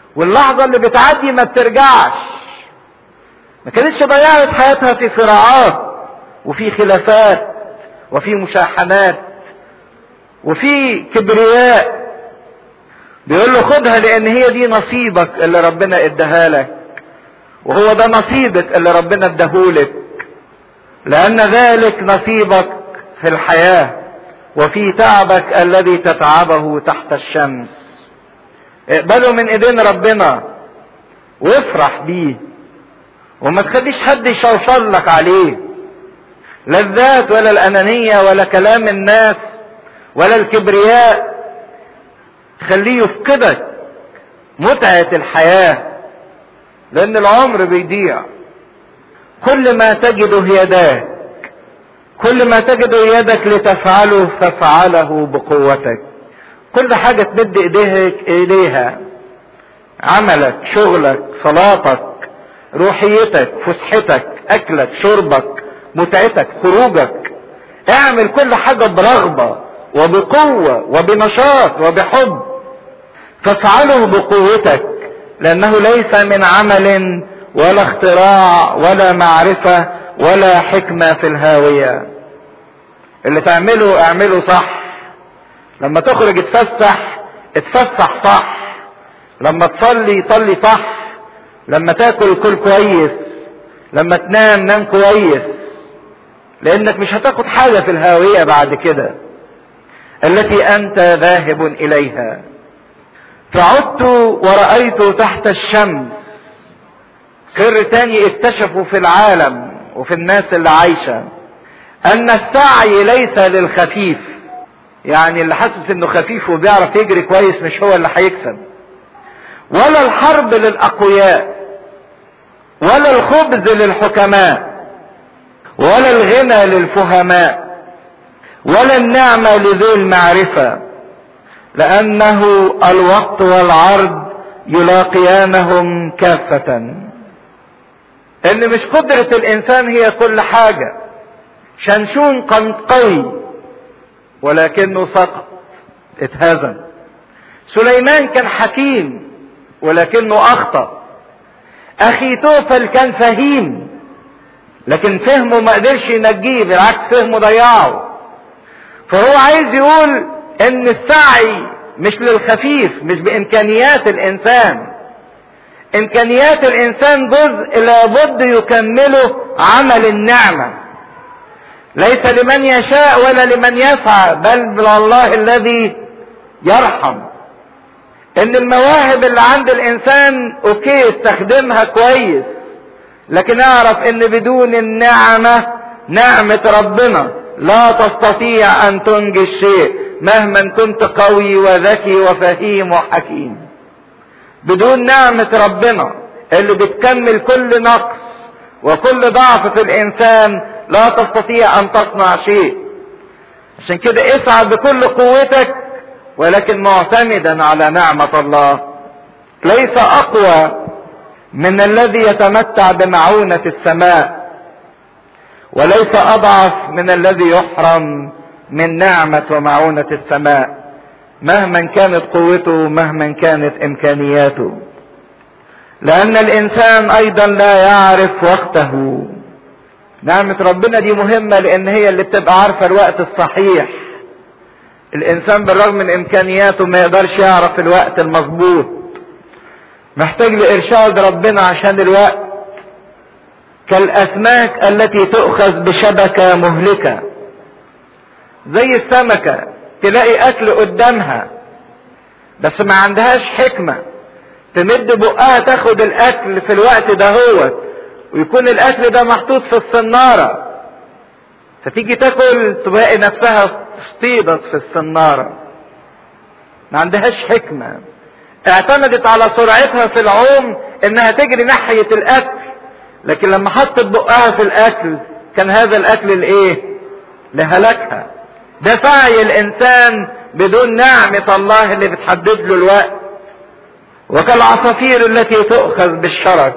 واللحظة اللي بتعدي ما بترجعش ما كانتش ضيعت حياتها في صراعات وفي خلافات وفي مشاحنات وفي كبرياء بيقول له خدها لان هي دي نصيبك اللي ربنا اداها لك وهو ده نصيبك اللي ربنا اداهولك لان ذلك نصيبك في الحياه وفي تعبك الذي تتعبه تحت الشمس اقبله من ايدين ربنا وافرح بيه وما تخليش حد يشوشر لك عليه لا الذات ولا الانانيه ولا كلام الناس ولا الكبرياء خليه يفقدك متعه الحياه لان العمر بيضيع كل ما تجده يداك كل ما تجد يدك لتفعله فافعله بقوتك كل حاجة تمد ايديك اليها عملك شغلك صلاتك روحيتك فسحتك اكلك شربك متعتك خروجك اعمل كل حاجة برغبة وبقوة وبنشاط وبحب فافعله بقوتك لانه ليس من عمل ولا اختراع ولا معرفة ولا حكمة في الهاوية اللي تعمله اعمله صح لما تخرج اتفسح اتفسح صح لما تصلي صلي صح لما تاكل كل كويس لما تنام نام كويس لانك مش هتاخد حاجة في الهاوية بعد كده التي انت ذاهب اليها فعدت ورأيت تحت الشمس سر تاني اكتشفوا في العالم وفي الناس اللي عايشة ان السعي ليس للخفيف يعني اللي حاسس انه خفيف وبيعرف يجري كويس مش هو اللي هيكسب ولا الحرب للاقوياء ولا الخبز للحكماء ولا الغنى للفهماء ولا النعمة لذوي المعرفة لأنه الوقت والعرض يلاقيانهم كافة ان مش قدرة الانسان هي كل حاجة شنشون كان قوي ولكنه سقط اتهزم سليمان كان حكيم ولكنه اخطأ اخي توفل كان فهيم لكن فهمه ما قدرش ينجيه بالعكس فهمه ضيعه فهو عايز يقول ان السعي مش للخفيف مش بامكانيات الانسان امكانيات الانسان جزء لابد يكمله عمل النعمه ليس لمن يشاء ولا لمن يسعى بل لله الذي يرحم ان المواهب اللي عند الانسان اوكي استخدمها كويس لكن اعرف ان بدون النعمة نعمة ربنا لا تستطيع ان تنجز شيء مهما كنت قوي وذكي وفهيم وحكيم بدون نعمة ربنا اللي بتكمل كل نقص وكل ضعف في الانسان لا تستطيع ان تصنع شيء عشان كده اسعى بكل قوتك ولكن معتمدا على نعمة الله ليس اقوى من الذي يتمتع بمعونة السماء وليس اضعف من الذي يحرم من نعمة ومعونة السماء مهما كانت قوته مهما كانت امكانياته لان الانسان ايضا لا يعرف وقته نعمة ربنا دي مهمة لان هي اللي بتبقى عارفة الوقت الصحيح الانسان بالرغم من امكانياته ما يقدرش يعرف الوقت المظبوط محتاج لارشاد ربنا عشان الوقت كالاسماك التي تؤخذ بشبكة مهلكة زي السمكة تلاقي اكل قدامها بس ما عندهاش حكمة تمد بقها تاخد الاكل في الوقت ده هو ويكون الاكل ده محطوط في الصنارة فتيجي تاكل تلاقي نفسها اصطيدت في الصنارة ما عندهاش حكمة اعتمدت على سرعتها في العوم انها تجري ناحية الاكل لكن لما حطت بقها في الاكل كان هذا الاكل الايه لهلكها ده سعي الانسان بدون نعمة الله اللي بتحدد له الوقت وكالعصافير التي تؤخذ بالشرك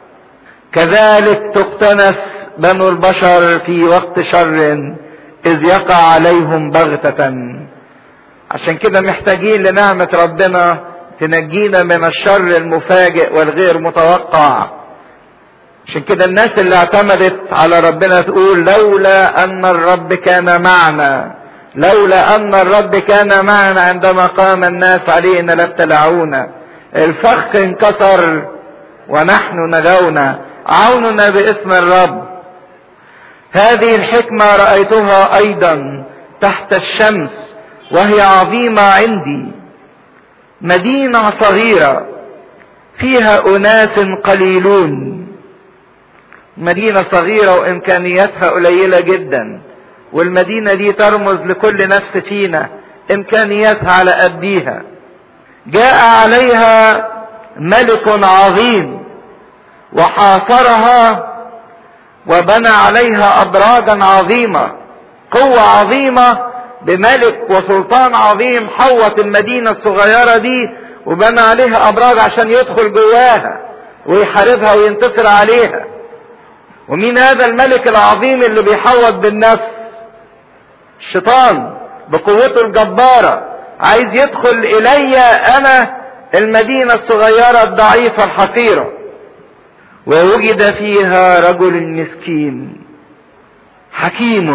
كذلك تقتنس بنو البشر في وقت شر اذ يقع عليهم بغتة عشان كده محتاجين لنعمة ربنا تنجينا من الشر المفاجئ والغير متوقع عشان كده الناس اللي اعتمدت على ربنا تقول لولا ان الرب كان معنا لولا ان الرب كان معنا عندما قام الناس علينا لابتلعونا الفخ انكسر ونحن نجونا عوننا باسم الرب هذه الحكمة رأيتها أيضا تحت الشمس وهي عظيمة عندي مدينة صغيرة فيها أناس قليلون مدينة صغيرة وإمكانياتها قليلة جدا والمدينة دي ترمز لكل نفس فينا إمكانياتها على قديها جاء عليها ملك عظيم وحاصرها وبنى عليها ابراجا عظيمه قوه عظيمه بملك وسلطان عظيم حوط المدينه الصغيره دي وبنى عليها ابراج عشان يدخل جواها ويحاربها وينتصر عليها ومين هذا الملك العظيم اللي بيحوط بالنفس الشيطان بقوته الجباره عايز يدخل الي انا المدينه الصغيره الضعيفه الحقيره ووجد فيها رجل مسكين حكيم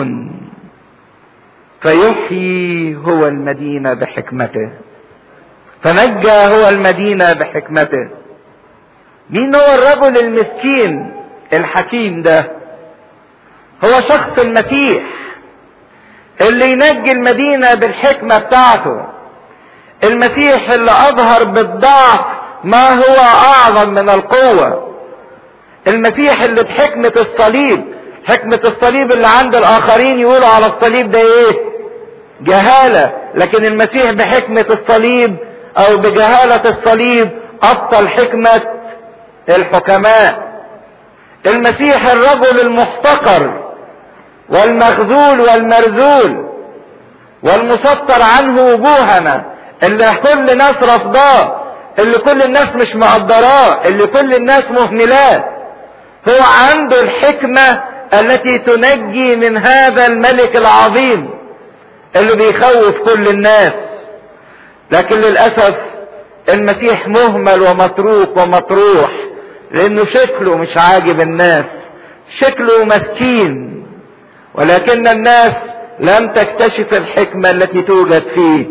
فيحيي هو المدينه بحكمته فنجى هو المدينه بحكمته مين هو الرجل المسكين الحكيم ده هو شخص المسيح اللي ينجي المدينه بالحكمه بتاعته المسيح اللي اظهر بالضعف ما هو اعظم من القوه المسيح اللي بحكمة الصليب حكمة الصليب اللي عند الآخرين يقولوا على الصليب ده إيه؟ جهالة لكن المسيح بحكمة الصليب أو بجهالة الصليب أبطل حكمة الحكماء المسيح الرجل المحتقر والمخذول والمرذول والمسطر عنه وجوهنا اللي كل الناس رفضاه اللي كل الناس مش مقدراه اللي كل الناس مهملاه هو عنده الحكمة التي تنجي من هذا الملك العظيم اللي بيخوف كل الناس لكن للأسف المسيح مهمل ومتروك ومطروح لأنه شكله مش عاجب الناس شكله مسكين ولكن الناس لم تكتشف الحكمة التي توجد فيه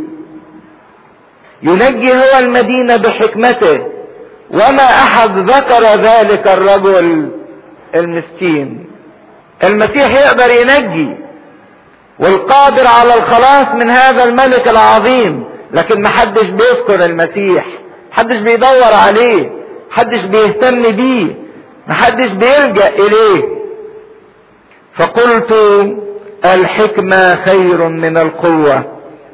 ينجي هو المدينة بحكمته وما أحد ذكر ذلك الرجل المسكين المسيح يقدر ينجي والقادر على الخلاص من هذا الملك العظيم لكن محدش بيذكر المسيح محدش بيدور عليه محدش بيهتم بيه محدش بيلجأ إليه فقلت الحكمة خير من القوة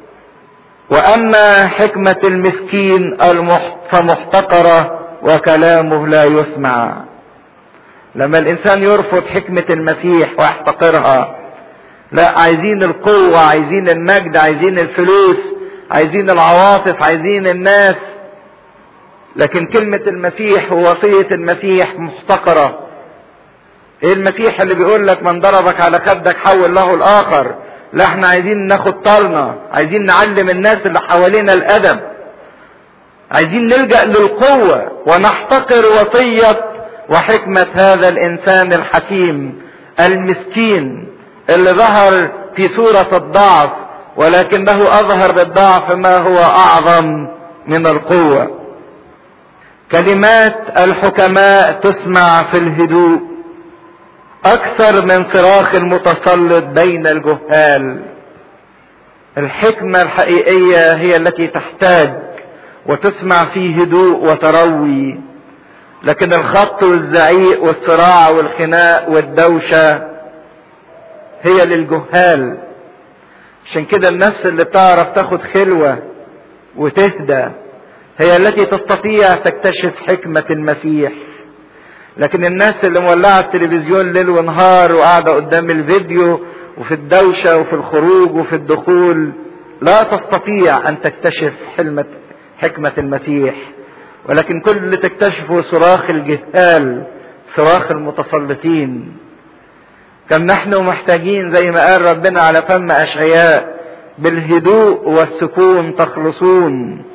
وأما حكمة المسكين فمحتقرة وكلامه لا يسمع لما الانسان يرفض حكمة المسيح ويحتقرها لا عايزين القوة عايزين المجد عايزين الفلوس عايزين العواطف عايزين الناس لكن كلمة المسيح ووصية المسيح محتقرة ايه المسيح اللي بيقول لك من ضربك على خدك حول له الاخر لا احنا عايزين ناخد طارنا عايزين نعلم الناس اللي حوالينا الادب عايزين نلجأ للقوة ونحتقر وصية وحكمة هذا الانسان الحكيم المسكين اللي ظهر في صورة الضعف ولكنه اظهر بالضعف ما هو اعظم من القوة كلمات الحكماء تسمع في الهدوء اكثر من صراخ المتسلط بين الجهال الحكمة الحقيقية هي التي تحتاج وتسمع في هدوء وتروي لكن الخط والزعيق والصراع والخناق والدوشة هي للجهال عشان كده النفس اللي بتعرف تاخد خلوة وتهدى هي التي تستطيع تكتشف حكمة المسيح لكن الناس اللي مولعة التلفزيون ليل ونهار وقاعدة قدام الفيديو وفي الدوشة وفي الخروج وفي الدخول لا تستطيع ان تكتشف حلمة حكمة المسيح ولكن كل اللي تكتشفه صراخ الجهال صراخ المتسلطين كم نحن محتاجين زي ما قال ربنا على فم اشعياء بالهدوء والسكون تخلصون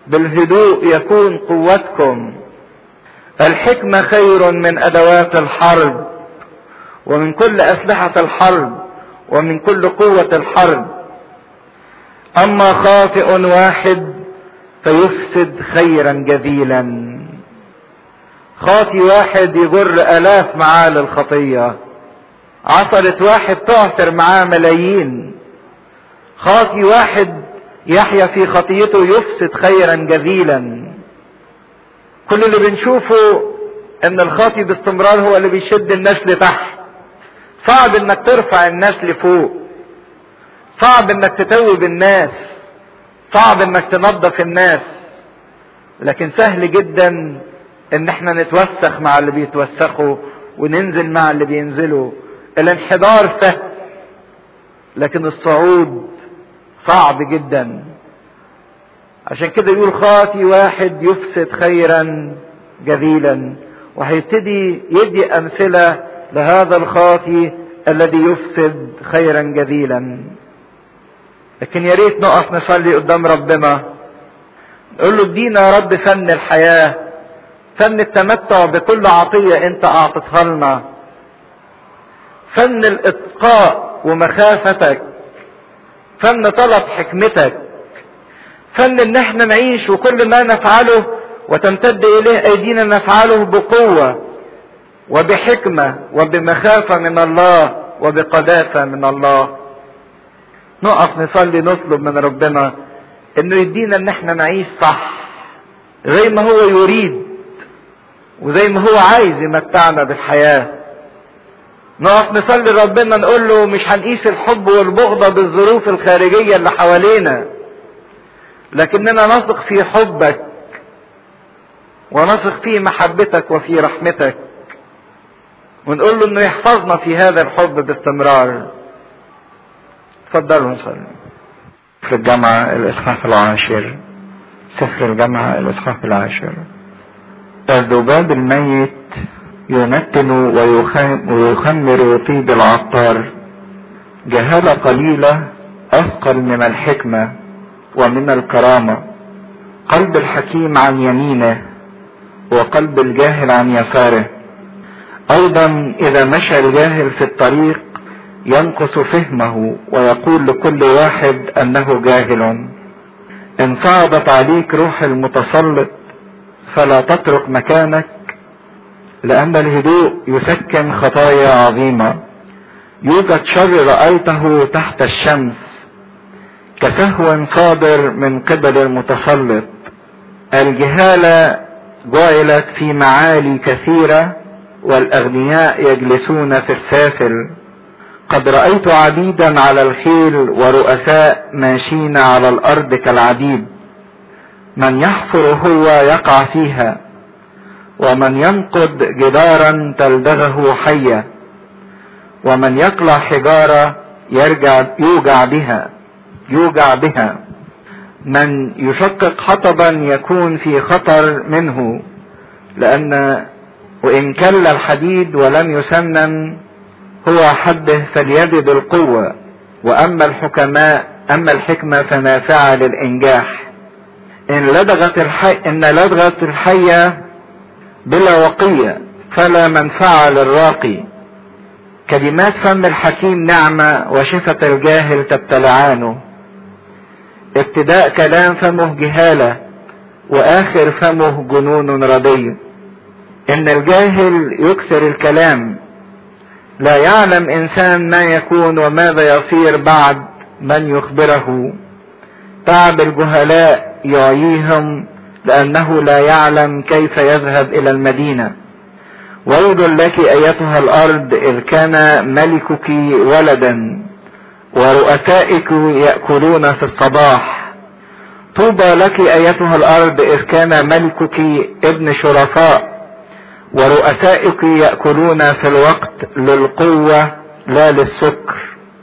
بالهدوء يكون قوتكم الحكمة خير من أدوات الحرب ومن كل أسلحة الحرب ومن كل قوة الحرب أما خاطئ واحد فيفسد خيرا جزيلا خاطي واحد يجر آلاف معاه للخطية عثرة واحد تعثر معاه ملايين خاطي واحد يحيا في خطيته يفسد خيرا جزيلا كل اللي بنشوفه ان الخاطي باستمرار هو اللي بيشد الناس لتحت صعب انك ترفع الناس لفوق صعب انك تتوب الناس صعب انك تنظف الناس لكن سهل جدا ان احنا نتوسخ مع اللي بيتوسخوا وننزل مع اللي بينزلوا الانحدار سهل لكن الصعود صعب جدا عشان كده يقول خاطي واحد يفسد خيرا جزيلا وهيبتدي يدي امثله لهذا الخاطي الذي يفسد خيرا جزيلا لكن يا ريت نقف نصلي قدام ربنا نقول له ادينا يا رب فن الحياه فن التمتع بكل عطيه انت اعطتها لنا فن الاتقاء ومخافتك فن طلب حكمتك فن ان احنا نعيش وكل ما نفعله وتمتد اليه ايدينا نفعله بقوه وبحكمه وبمخافه من الله وبقداسه من الله نقف نصلي نطلب من ربنا انه يدينا ان احنا نعيش صح زي ما هو يريد وزي ما هو عايز يمتعنا بالحياه نقف نصلي ربنا نقول له مش هنقيس الحب والبغضة بالظروف الخارجية اللي حوالينا لكننا نثق في حبك ونثق في محبتك وفي رحمتك ونقول له انه يحفظنا في هذا الحب باستمرار تفضلوا نصلي في الجامعة الإصحاح العاشر سفر الجامعة الإصحاح العاشر الذباب الميت يمتن ويخمر طيب العطار جهالة قليلة أثقل من الحكمة ومن الكرامة قلب الحكيم عن يمينه وقلب الجاهل عن يساره أيضا إذا مشى الجاهل في الطريق ينقص فهمه ويقول لكل واحد أنه جاهل إن صعدت عليك روح المتسلط فلا تترك مكانك لأن الهدوء يسكن خطايا عظيمة يوجد شر رأيته تحت الشمس كسهو صادر من قبل المتسلط الجهالة جعلت في معالي كثيرة والأغنياء يجلسون في السافل قد رأيت عبيدا على الخيل ورؤساء ماشين على الأرض كالعبيد من يحفر هو يقع فيها ومن ينقض جدارا تلدغه حية ومن يقلع حجارة يرجع يوجع بها يوجع بها من يشقق حطبا يكون في خطر منه لأن وإن كل الحديد ولم يسنن هو حده فليد بالقوة وأما الحكماء أما الحكمة فنافعة للإنجاح إن لدغت الحي إن لدغت الحية بلا وقية فلا منفعة للراقي كلمات فم الحكيم نعمة وشفة الجاهل تبتلعانه ابتداء كلام فمه جهالة وآخر فمه جنون ردي إن الجاهل يكثر الكلام لا يعلم إنسان ما يكون وماذا يصير بعد من يخبره تعب الجهلاء يعيهم لأنه لا يعلم كيف يذهب إلى المدينة ويل لك أيتها الأرض إذ كان ملكك ولدا ورؤسائك يأكلون في الصباح طوبى لك أيتها الأرض إذ كان ملكك ابن شرفاء ورؤسائك يأكلون في الوقت للقوة لا للسكر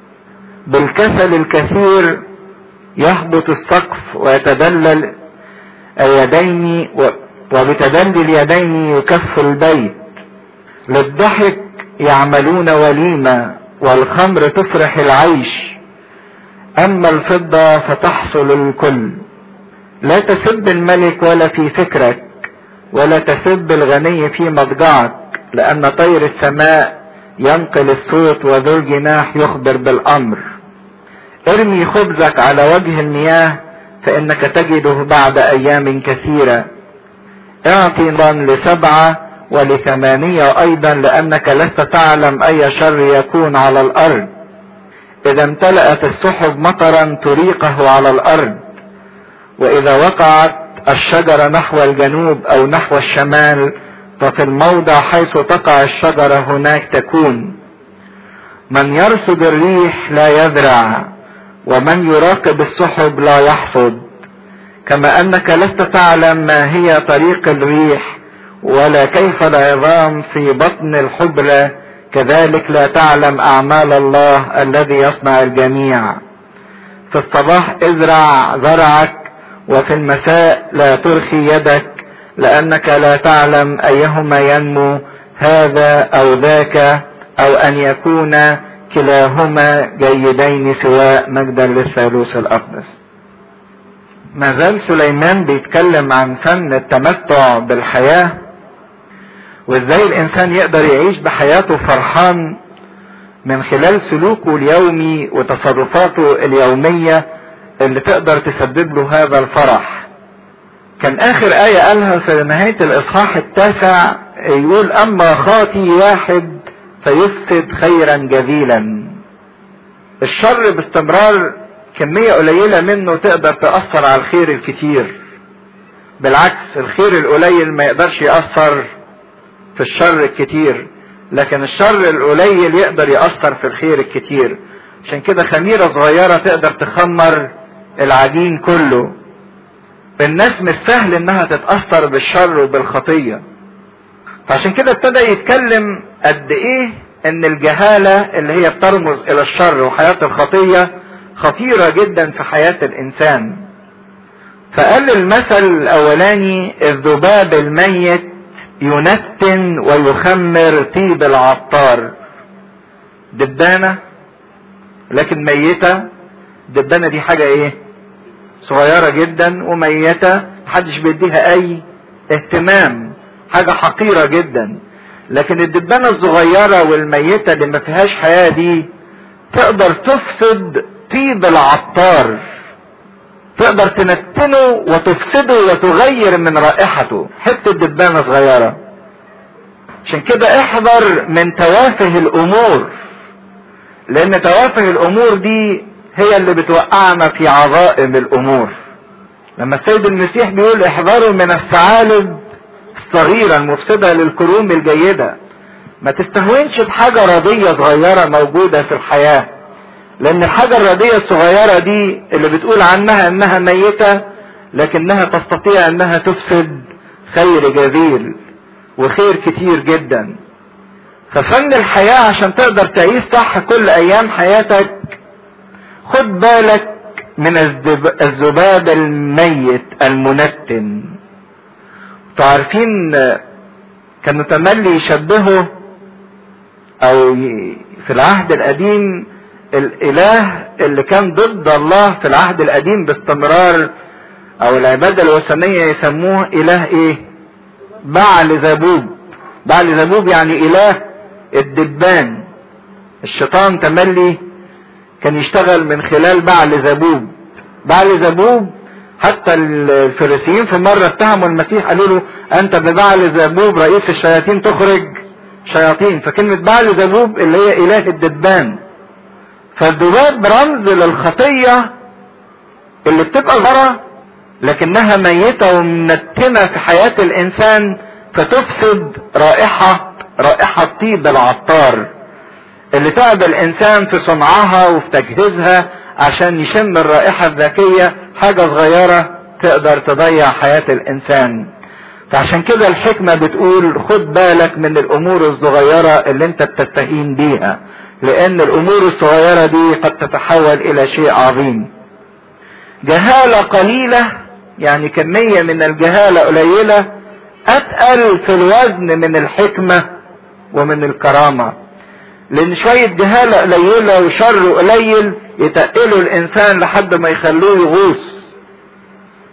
بالكسل الكثير يهبط السقف ويتدلل اليدين وبتدلي اليدين يكف البيت للضحك يعملون وليمة والخمر تفرح العيش أما الفضة فتحصل الكل لا تسب الملك ولا في فكرك ولا تسب الغني في مضجعك لأن طير السماء ينقل الصوت وذو الجناح يخبر بالأمر ارمي خبزك على وجه المياه فإنك تجده بعد أيام كثيرة اعطي لسبعة ولثمانية أيضا لأنك لست تعلم أي شر يكون على الأرض إذا امتلأت السحب مطرا تريقه على الأرض وإذا وقعت الشجرة نحو الجنوب أو نحو الشمال ففي الموضع حيث تقع الشجرة هناك تكون من يرصد الريح لا يزرع ومن يراقب السحب لا يحصد كما انك لست تعلم ما هي طريق الريح ولا كيف العظام في بطن الحبلى كذلك لا تعلم اعمال الله الذي يصنع الجميع في الصباح ازرع زرعك وفي المساء لا ترخي يدك لانك لا تعلم ايهما ينمو هذا او ذاك او ان يكون كلاهما جيدين سواء مجدا للثالوث الاقدس ما زال سليمان بيتكلم عن فن التمتع بالحياة وازاي الانسان يقدر يعيش بحياته فرحان من خلال سلوكه اليومي وتصرفاته اليومية اللي تقدر تسبب له هذا الفرح كان اخر آية قالها في نهاية الاصحاح التاسع يقول اما خاطي واحد فيفسد خيرا جزيلا الشر باستمرار كمية قليلة منه تقدر تأثر على الخير الكتير بالعكس الخير القليل ما يقدرش يأثر في الشر الكتير لكن الشر القليل يقدر يأثر في الخير الكتير عشان كده خميرة صغيرة تقدر تخمر العجين كله الناس مش سهل انها تتأثر بالشر وبالخطية فعشان كده ابتدى يتكلم قد ايه ان الجهالة اللي هي بترمز الى الشر وحياة الخطية خطيرة جدا في حياة الانسان فقال المثل الاولاني الذباب الميت ينتن ويخمر طيب العطار دبانة لكن ميتة الدبانة دي حاجة ايه صغيرة جدا وميتة محدش بيديها اي اهتمام حاجة حقيرة جدا لكن الدبانة الصغيرة والميتة اللي ما فيهاش حياة دي تقدر تفسد طيب العطار تقدر تنتنه وتفسده وتغير من رائحته حتة دبانة صغيرة عشان كده احذر من توافه الامور لان توافه الامور دي هي اللي بتوقعنا في عظائم الامور لما السيد المسيح بيقول احذروا من الثعالب الصغيرة المفسدة للكروم الجيدة ما تستهونش بحاجة رضية صغيرة موجودة في الحياة لان الحاجة الرضية الصغيرة دي اللي بتقول عنها انها ميتة لكنها تستطيع انها تفسد خير جزيل وخير كتير جدا ففن الحياة عشان تقدر تعيش صح كل ايام حياتك خد بالك من الذباب الميت المنتن تعرفين كانوا تملي يشبهوا او في العهد القديم الاله اللي كان ضد الله في العهد القديم باستمرار او العبادة الوثنية يسموه اله ايه بعل زبوب بعل زبوب يعني اله الدبان الشيطان تملي كان يشتغل من خلال بعل زبوب بعل زبوب حتى الفريسيين في مرة اتهموا المسيح قالوا له انت ببعل زبوب رئيس الشياطين تخرج شياطين فكلمة بعل زبوب اللي هي اله الدبان فالذباب رمز للخطية اللي بتبقى ظهرة لكنها ميتة ومنتنة في حياة الانسان فتفسد رائحة رائحة طيب العطار اللي تعب الانسان في صنعها وفي تجهيزها عشان يشم الرائحة الذكية حاجة صغيرة تقدر تضيع حياة الانسان فعشان كده الحكمة بتقول خد بالك من الامور الصغيرة اللي انت بتستهين بيها لان الامور الصغيرة دي قد تتحول الى شيء عظيم جهالة قليلة يعني كمية من الجهالة قليلة اتقل في الوزن من الحكمة ومن الكرامة لان شوية جهالة قليلة وشر قليل يتقلوا الانسان لحد ما يخلوه يغوص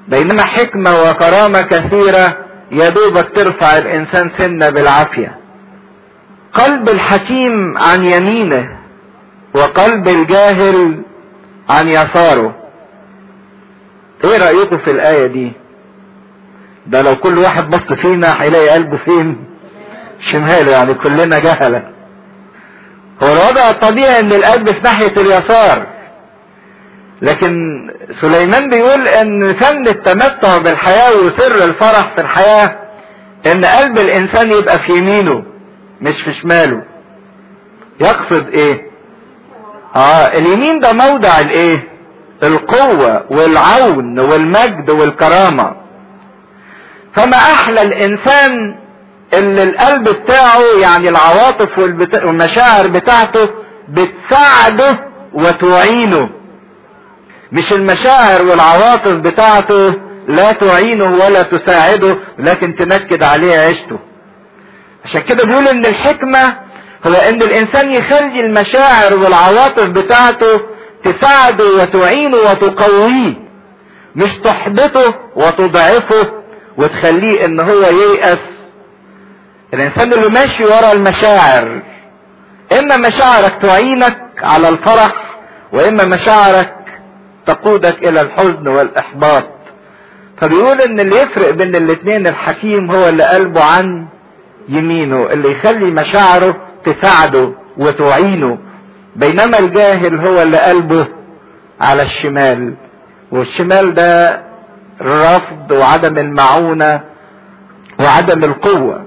بينما حكمة وكرامة كثيرة يا دوبك ترفع الانسان سنة بالعافية قلب الحكيم عن يمينه وقلب الجاهل عن يساره ايه رأيكم في الآية دي ده لو كل واحد بص فينا هيلاقي قلبه فين شماله يعني كلنا جهلة هو الوضع الطبيعي ان القلب في ناحية اليسار لكن سليمان بيقول ان فن التمتع بالحياة وسر الفرح في الحياة ان قلب الانسان يبقى في يمينه مش في شماله يقصد ايه اه اليمين ده موضع الايه القوة والعون والمجد والكرامة فما احلى الانسان اللي القلب بتاعه يعني العواطف والمشاعر بتاعته بتساعده وتعينه مش المشاعر والعواطف بتاعته لا تعينه ولا تساعده لكن تنكد عليه عيشته عشان كده بيقول ان الحكمة هو ان الانسان يخلي المشاعر والعواطف بتاعته تساعده وتعينه وتقويه مش تحبطه وتضعفه وتخليه ان هو ييأس الانسان اللي ماشي ورا المشاعر اما مشاعرك تعينك على الفرح واما مشاعرك تقودك الى الحزن والاحباط فبيقول ان اللي يفرق بين الاتنين الحكيم هو اللي قلبه عن يمينه اللي يخلي مشاعره تساعده وتعينه بينما الجاهل هو اللي قلبه على الشمال والشمال ده الرفض وعدم المعونة وعدم القوة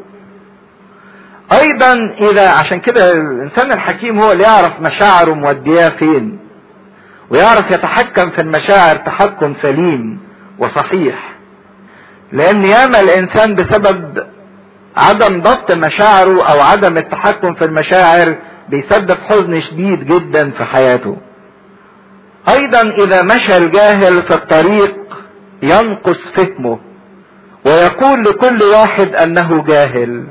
ايضا اذا عشان كده الانسان الحكيم هو اللي يعرف مشاعره مودياه فين ويعرف يتحكم في المشاعر تحكم سليم وصحيح لان ياما الانسان بسبب عدم ضبط مشاعره او عدم التحكم في المشاعر بيسبب حزن شديد جدا في حياته ايضا اذا مشى الجاهل في الطريق ينقص فهمه ويقول لكل واحد انه جاهل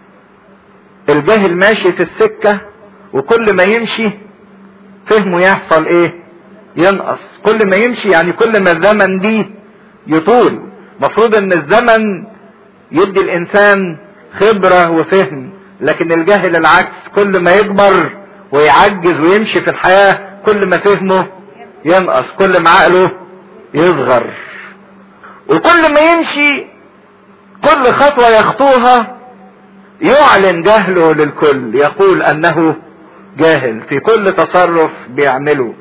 الجاهل ماشي في السكة وكل ما يمشي فهمه يحصل ايه ينقص كل ما يمشي يعني كل ما الزمن دي يطول مفروض ان الزمن يدي الانسان خبرة وفهم لكن الجاهل العكس كل ما يكبر ويعجز ويمشي في الحياة كل ما فهمه ينقص كل ما عقله يصغر وكل ما يمشي كل خطوة يخطوها يعلن جهله للكل يقول انه جاهل في كل تصرف بيعمله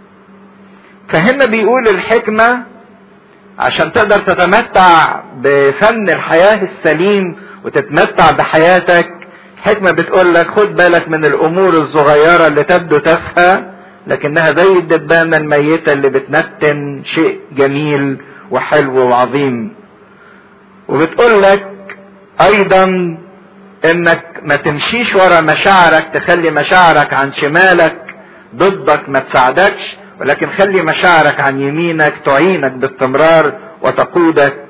فهنا بيقول الحكمة عشان تقدر تتمتع بفن الحياة السليم وتتمتع بحياتك حكمة بتقول لك خد بالك من الامور الصغيرة اللي تبدو تافهة لكنها زي الدبانة الميتة اللي بتنتن شيء جميل وحلو وعظيم وبتقول لك ايضا انك ما تمشيش ورا مشاعرك تخلي مشاعرك عن شمالك ضدك ما تساعدكش ولكن خلي مشاعرك عن يمينك تعينك باستمرار وتقودك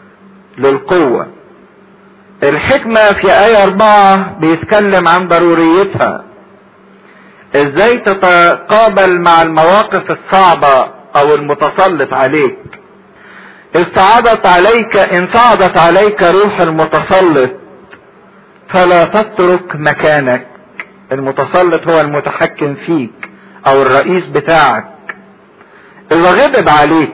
للقوة الحكمة في آية أربعة بيتكلم عن ضروريتها ازاي تتقابل مع المواقف الصعبة او المتسلط عليك إذ صعدت عليك إن صعدت عليك روح المتسلط فلا تترك مكانك المتسلط هو المتحكم فيك او الرئيس بتاعك اللي غضب عليك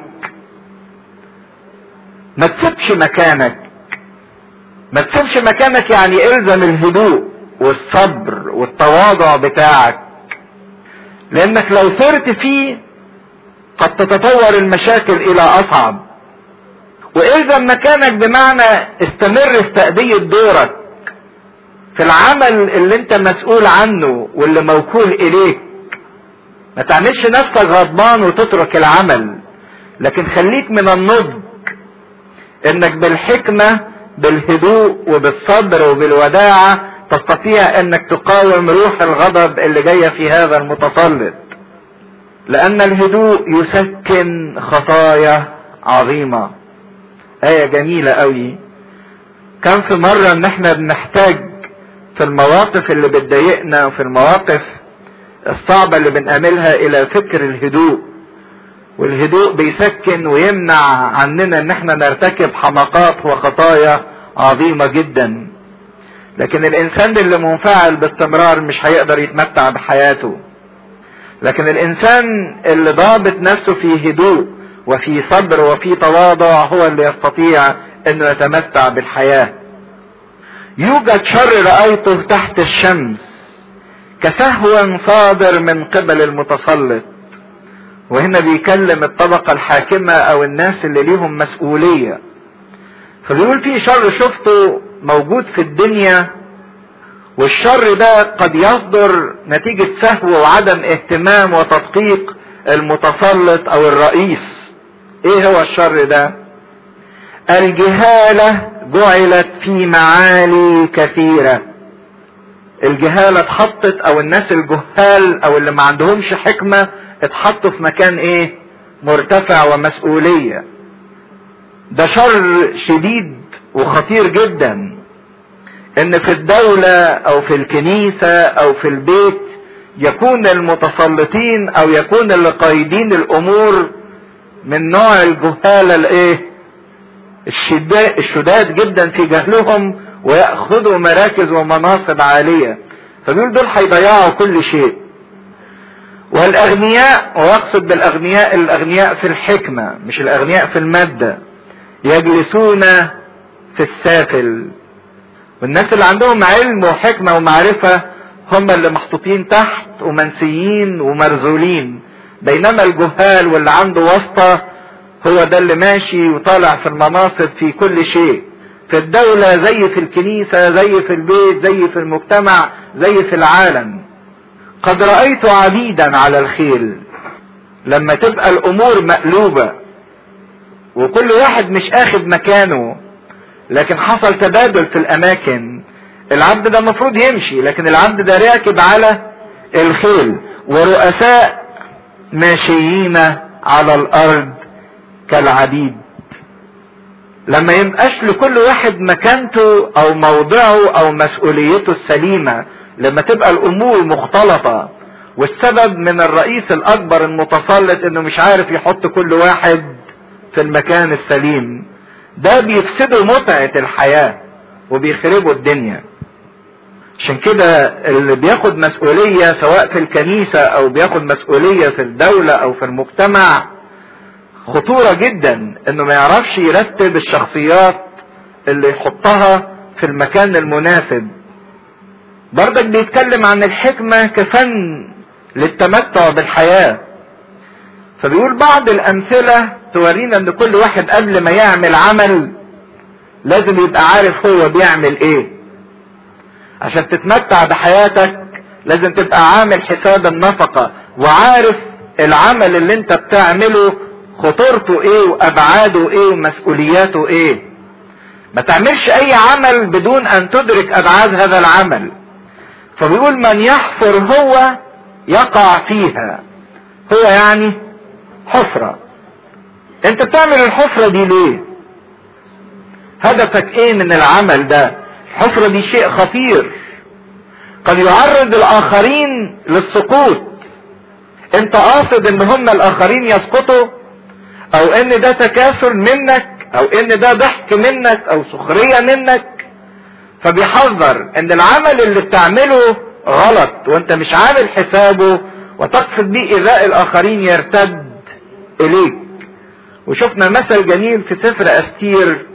ما تسيبش مكانك ما تسيبش مكانك يعني الزم الهدوء والصبر والتواضع بتاعك لانك لو سرت فيه قد تتطور المشاكل الى اصعب والزم مكانك بمعنى استمر في تأدية دورك في العمل اللي انت مسؤول عنه واللي موكول اليك ما تعملش نفسك غضبان وتترك العمل لكن خليك من النضج انك بالحكمة بالهدوء وبالصبر وبالوداعة تستطيع انك تقاوم روح الغضب اللي جاية في هذا المتسلط لان الهدوء يسكن خطايا عظيمة آية جميلة قوي كان في مرة ان احنا بنحتاج في المواقف اللي بتضايقنا وفي المواقف الصعبة اللي بنقابلها الى فكر الهدوء والهدوء بيسكن ويمنع عننا ان احنا نرتكب حماقات وخطايا عظيمة جدا لكن الانسان اللي منفعل باستمرار مش هيقدر يتمتع بحياته لكن الانسان اللي ضابط نفسه في هدوء وفي صبر وفي تواضع هو اللي يستطيع انه يتمتع بالحياة يوجد شر رأيته تحت الشمس كسهو صادر من قبل المتسلط وهنا بيكلم الطبقة الحاكمة او الناس اللي ليهم مسؤولية فبيقول في شر شفته موجود في الدنيا والشر ده قد يصدر نتيجة سهو وعدم اهتمام وتدقيق المتسلط او الرئيس ايه هو الشر ده الجهالة جعلت في معالي كثيرة الجهالة اتحطت او الناس الجهال او اللي ما عندهمش حكمة اتحطوا في مكان ايه مرتفع ومسؤولية ده شر شديد وخطير جدا ان في الدولة او في الكنيسة او في البيت يكون المتسلطين او يكون اللي قايدين الامور من نوع الجهالة الايه الشداد جدا في جهلهم ويأخذوا مراكز ومناصب عالية فبيقول دول هيضيعوا كل شيء والاغنياء ويقصد بالاغنياء الاغنياء في الحكمة مش الاغنياء في المادة يجلسون في السافل والناس اللي عندهم علم وحكمة ومعرفة هم اللي محطوطين تحت ومنسيين ومرذولين بينما الجهال واللي عنده واسطة هو ده اللي ماشي وطالع في المناصب في كل شيء في الدولة زي في الكنيسة زي في البيت زي في المجتمع زي في العالم قد رأيت عبيدا على الخيل لما تبقى الامور مقلوبة وكل واحد مش اخد مكانه لكن حصل تبادل في الاماكن العبد ده المفروض يمشي لكن العبد ده راكب على الخيل ورؤساء ماشيين على الارض كالعبيد لما يبقاش لكل واحد مكانته او موضعه او مسؤوليته السليمة لما تبقى الامور مختلطة والسبب من الرئيس الاكبر المتسلط انه مش عارف يحط كل واحد في المكان السليم ده بيفسدوا متعة الحياة وبيخربوا الدنيا عشان كده اللي بياخد مسؤولية سواء في الكنيسة او بياخد مسؤولية في الدولة او في المجتمع خطورة جدا انه ما يعرفش يرتب الشخصيات اللي يحطها في المكان المناسب برضك بيتكلم عن الحكمة كفن للتمتع بالحياة فبيقول بعض الامثلة تورينا ان كل واحد قبل ما يعمل عمل لازم يبقى عارف هو بيعمل ايه عشان تتمتع بحياتك لازم تبقى عامل حساب النفقة وعارف العمل اللي انت بتعمله خطورته ايه وابعاده ايه ومسؤولياته ايه ما تعملش اي عمل بدون ان تدرك ابعاد هذا العمل فبيقول من يحفر هو يقع فيها هو يعني حفرة انت بتعمل الحفرة دي ليه هدفك ايه من العمل ده الحفرة دي شيء خطير قد يعرض الاخرين للسقوط انت قاصد ان هم الاخرين يسقطوا او ان ده تكاسل منك او ان ده ضحك منك او سخرية منك فبيحذر ان العمل اللي بتعمله غلط وانت مش عامل حسابه وتقصد بيه ايذاء الاخرين يرتد اليك وشفنا مثل جميل في سفر استير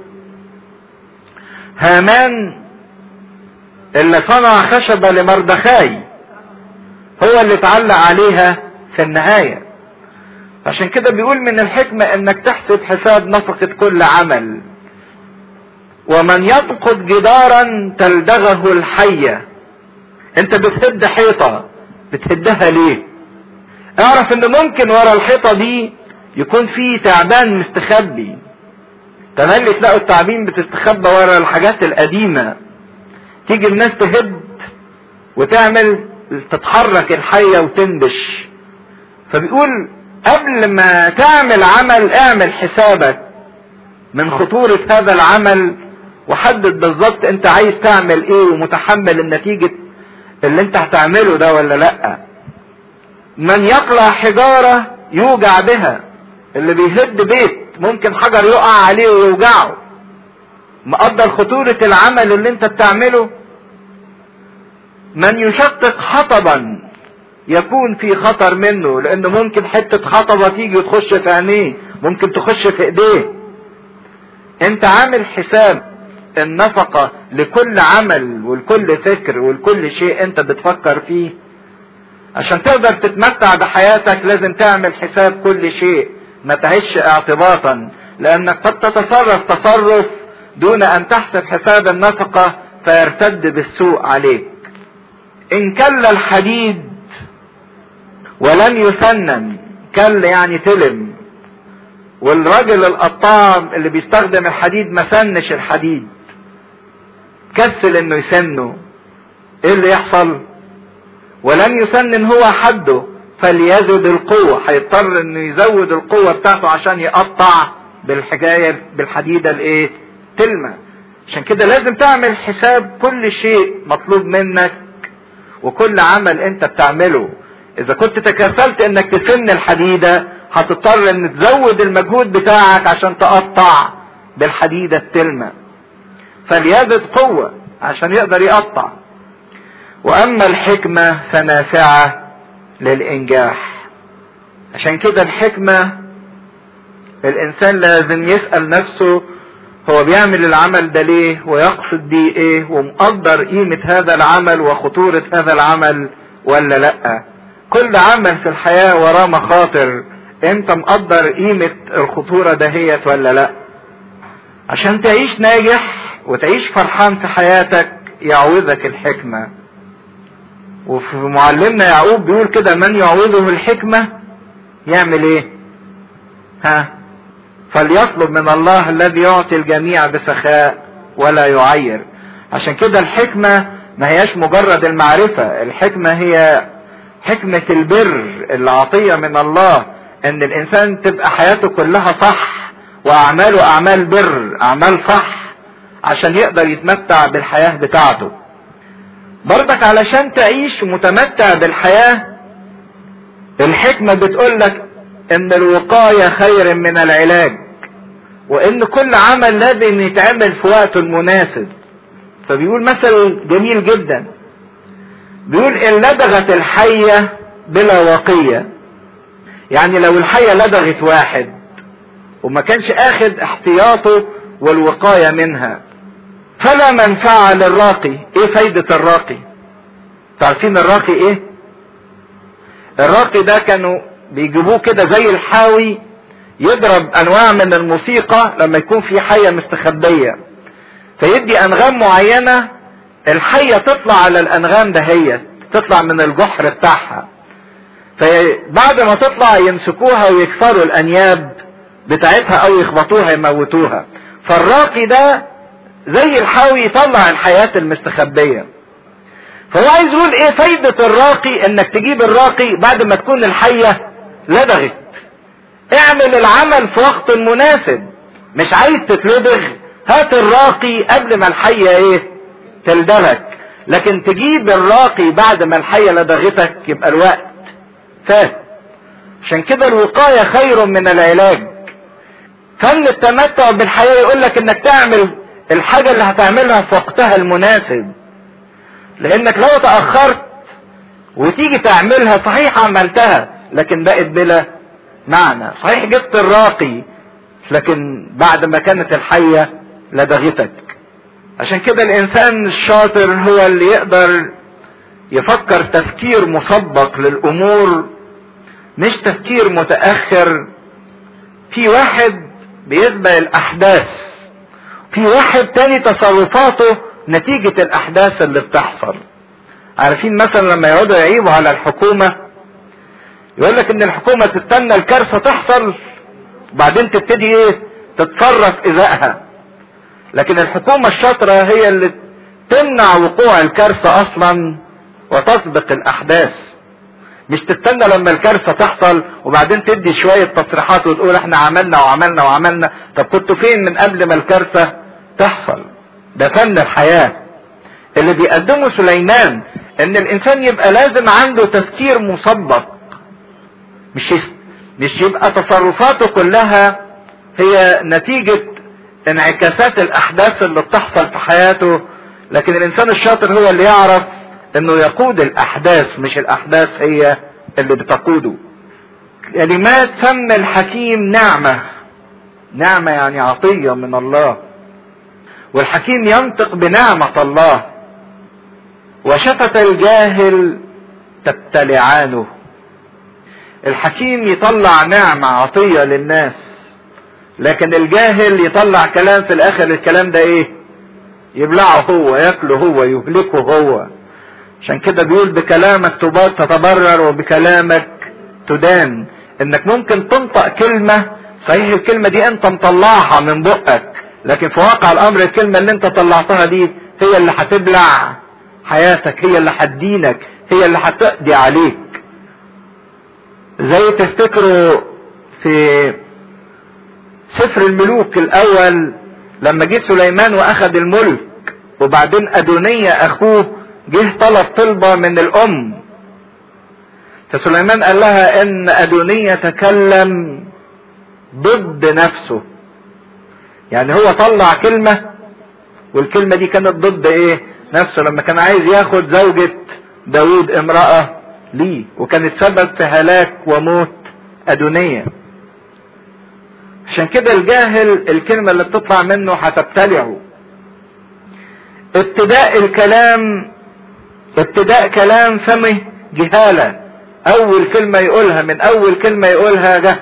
هامان اللي صنع خشبة لمردخاي هو اللي اتعلق عليها في النهاية عشان كده بيقول من الحكمة انك تحسب حساب نفقة كل عمل ومن ينقض جدارا تلدغه الحية انت بتهد حيطة بتهدها ليه اعرف ان ممكن ورا الحيطة دي يكون في تعبان مستخبي تملي تلاقوا التعابين بتستخبى ورا الحاجات القديمة تيجي الناس تهد وتعمل تتحرك الحية وتندش فبيقول قبل ما تعمل عمل اعمل حسابك من خطورة هذا العمل وحدد بالظبط انت عايز تعمل ايه ومتحمل النتيجة اللي انت هتعمله ده ولا لا من يقلع حجارة يوجع بها اللي بيهد بيت ممكن حجر يقع عليه ويوجعه مقدر خطورة العمل اللي انت بتعمله من يشقق حطبا يكون في خطر منه لانه ممكن حتة حطبة تيجي وتخش في عينيه ممكن تخش في ايديه انت عامل حساب النفقة لكل عمل ولكل فكر ولكل شيء انت بتفكر فيه عشان تقدر تتمتع بحياتك لازم تعمل حساب كل شيء ما تعيش اعتباطا لانك قد تتصرف تصرف دون ان تحسب حساب النفقة فيرتد بالسوء عليك ان كل الحديد ولم يسنن كل يعني تلم والراجل القطاع اللي بيستخدم الحديد ما سنش الحديد كسل انه يسنه ايه اللي يحصل ولم يسنن هو حده فليزد القوة هيضطر انه يزود القوة بتاعته عشان يقطع بالحكاية بالحديدة الايه تلمة عشان كده لازم تعمل حساب كل شيء مطلوب منك وكل عمل انت بتعمله اذا كنت تكاسلت انك تسن الحديدة هتضطر ان تزود المجهود بتاعك عشان تقطع بالحديدة التلمة فليزد قوة عشان يقدر يقطع واما الحكمة فنافعة للانجاح عشان كده الحكمة الانسان لازم يسأل نفسه هو بيعمل العمل ده ليه ويقصد بيه ايه ومقدر قيمة هذا العمل وخطورة هذا العمل ولا لأ كل عمل في الحياة وراه مخاطر انت مقدر قيمة الخطورة دهيت ولا لأ عشان تعيش ناجح وتعيش فرحان في حياتك يعوذك الحكمة وفي معلمنا يعقوب بيقول كده من يعوذه الحكمة يعمل ايه ها فليطلب من الله الذي يعطي الجميع بسخاء ولا يعير عشان كده الحكمة ما هياش مجرد المعرفة الحكمة هي حكمة البر العطية من الله ان الانسان تبقى حياته كلها صح واعماله اعمال بر اعمال صح عشان يقدر يتمتع بالحياة بتاعته برضك علشان تعيش متمتع بالحياة الحكمة بتقولك ان الوقاية خير من العلاج وان كل عمل لازم يتعمل في وقته المناسب فبيقول مثل جميل جدا بيقول ان لدغت الحية بلا وقية يعني لو الحية لدغت واحد وما كانش اخد احتياطه والوقاية منها فلا منفعة للراقي ايه فايدة الراقي تعرفين الراقي ايه الراقي ده كانوا بيجيبوه كده زي الحاوي يضرب انواع من الموسيقى لما يكون في حية مستخبية فيدي انغام معينة الحية تطلع على الانغام دهيت تطلع من الجحر بتاعها فبعد ما تطلع يمسكوها ويكسروا الانياب بتاعتها او يخبطوها يموتوها فالراقي ده زي الحاوي يطلع الحياة المستخبية فهو عايز يقول ايه فايدة الراقي انك تجيب الراقي بعد ما تكون الحية لدغت اعمل العمل في وقت مناسب مش عايز تتلدغ هات الراقي قبل ما الحية ايه تلدغك لكن تجيب الراقي بعد ما الحية لدغتك يبقى الوقت فات عشان كده الوقاية خير من العلاج فن التمتع بالحياة يقول لك انك تعمل الحاجة اللي هتعملها في وقتها المناسب لانك لو تأخرت وتيجي تعملها صحيح عملتها لكن بقت بلا معنى صحيح جبت الراقي لكن بعد ما كانت الحية لدغتك عشان كده الانسان الشاطر هو اللي يقدر يفكر تفكير مسبق للامور مش تفكير متاخر في واحد بيسبق الاحداث في واحد تاني تصرفاته نتيجة الاحداث اللي بتحصل عارفين مثلا لما يقعدوا يعيبوا على الحكومة يقول لك ان الحكومة تستنى الكارثة تحصل وبعدين تبتدي ايه تتصرف ازائها لكن الحكومة الشاطرة هي اللي تمنع وقوع الكارثة اصلا وتسبق الاحداث مش تستنى لما الكارثة تحصل وبعدين تدي شوية تصريحات وتقول احنا عملنا وعملنا وعملنا طب كنتوا فين من قبل ما الكارثة تحصل ده فن الحياة اللي بيقدمه سليمان ان الانسان يبقى لازم عنده تفكير مسبق مش مش يبقى تصرفاته كلها هي نتيجة انعكاسات الاحداث اللي بتحصل في حياته لكن الانسان الشاطر هو اللي يعرف انه يقود الاحداث مش الاحداث هي اللي بتقوده كلمات فم الحكيم نعمة نعمة يعني عطية من الله والحكيم ينطق بنعمة الله وشفة الجاهل تبتلعانه الحكيم يطلع نعمة عطية للناس لكن الجاهل يطلع كلام في الاخر الكلام ده ايه يبلعه هو ياكله هو يهلكه هو عشان كده بيقول بكلامك تتبرر وبكلامك تدان انك ممكن تنطق كلمة صحيح الكلمة دي انت مطلعها من بقك لكن في واقع الامر الكلمة اللي انت طلعتها دي هي اللي هتبلع حياتك هي اللي هتدينك هي اللي هتقضي عليك زي تفتكروا في سفر الملوك الاول لما جه سليمان واخذ الملك وبعدين ادونية اخوه جه طلب طلبة من الام فسليمان قال لها ان ادونية تكلم ضد نفسه يعني هو طلع كلمة والكلمة دي كانت ضد ايه نفسه لما كان عايز ياخد زوجة داود امرأة ليه وكانت سبب في هلاك وموت ادونية عشان كده الجاهل الكلمة اللي بتطلع منه هتبتلعه ابتداء الكلام ابتداء كلام فمه جهالة اول كلمة يقولها من اول كلمة يقولها جهل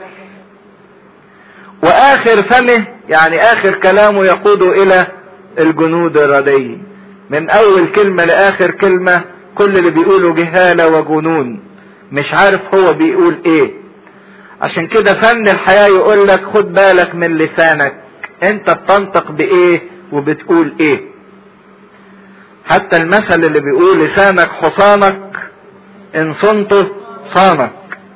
واخر فمه يعني اخر كلامه يقود الى الجنود الردي من اول كلمة لاخر كلمة كل اللي بيقوله جهالة وجنون مش عارف هو بيقول ايه عشان كده فن الحياة يقول لك خد بالك من لسانك انت بتنطق بايه وبتقول ايه حتى المثل اللي بيقول لسانك حصانك ان صنته صانك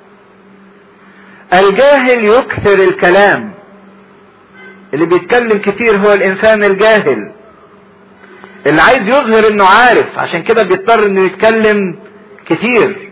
الجاهل يكثر الكلام اللي بيتكلم كتير هو الانسان الجاهل اللي عايز يظهر انه عارف عشان كده بيضطر انه يتكلم كتير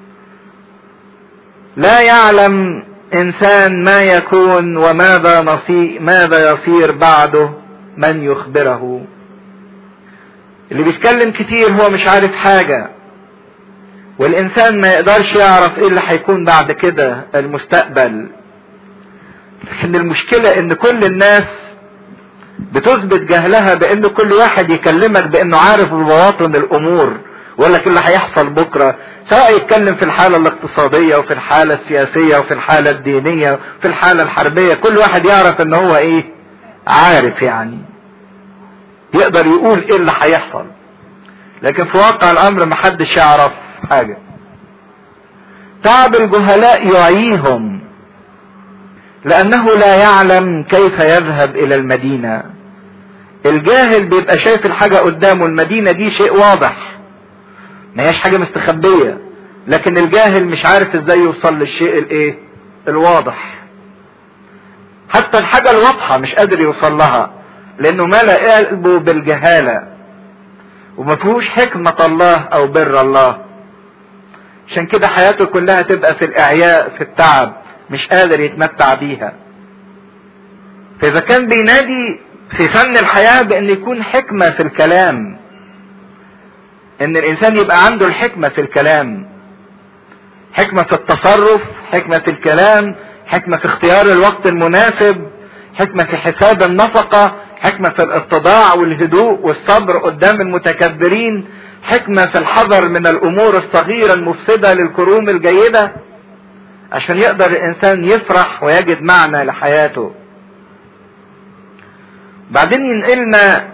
لا يعلم انسان ما يكون وماذا نصي ماذا يصير بعده من يخبره اللي بيتكلم كتير هو مش عارف حاجة والانسان ما يقدرش يعرف ايه اللي هيكون بعد كده المستقبل لكن المشكلة ان كل الناس بتثبت جهلها بان كل واحد يكلمك بانه عارف ببواطن الامور ولا اللي هيحصل بكرة سواء يتكلم في الحالة الاقتصادية وفي الحالة السياسية وفي الحالة الدينية وفي الحالة الحربية كل واحد يعرف ان هو ايه عارف يعني يقدر يقول ايه اللي هيحصل لكن في واقع الامر محدش يعرف حاجة تعب الجهلاء يعيهم لانه لا يعلم كيف يذهب الى المدينة الجاهل بيبقى شايف الحاجة قدامه المدينة دي شيء واضح ما هيش حاجة مستخبية لكن الجاهل مش عارف ازاي يوصل للشيء الايه الواضح حتى الحاجة الواضحة مش قادر يوصل لها لانه ملأ قلبه بالجهالة وما فيهوش حكمة الله او بر الله عشان كده حياته كلها تبقى في الاعياء في التعب مش قادر يتمتع بيها فاذا كان بينادي في فن الحياة بان يكون حكمة في الكلام ان الانسان يبقى عنده الحكمة في الكلام حكمة في التصرف حكمة في الكلام حكمة في اختيار الوقت المناسب حكمة في حساب النفقة حكمة في الاتضاع والهدوء والصبر قدام المتكبرين حكمة في الحذر من الامور الصغيرة المفسدة للكروم الجيدة عشان يقدر الانسان يفرح ويجد معنى لحياته بعدين ينقلنا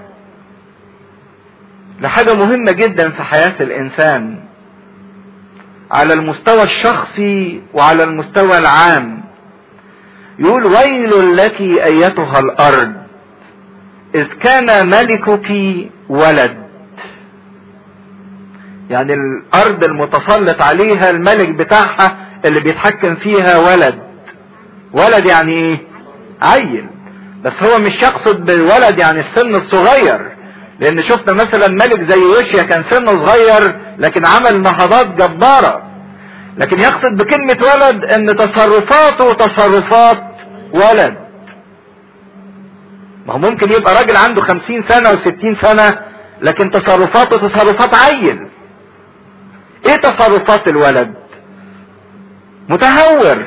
لحاجة مهمة جدا في حياة الانسان على المستوى الشخصي وعلى المستوى العام يقول ويل لك ايتها الارض اذ كان ملكك ولد يعني الارض المتسلط عليها الملك بتاعها اللي بيتحكم فيها ولد ولد يعني ايه عيل بس هو مش يقصد بالولد يعني السن الصغير لان شفنا مثلا ملك زي يوشيا كان سنه صغير لكن عمل نهضات جبارة لكن يقصد بكلمة ولد ان تصرفاته تصرفات ولد ما هو ممكن يبقى راجل عنده خمسين سنة وستين سنة لكن تصرفاته تصرفات عيل ايه تصرفات الولد متهور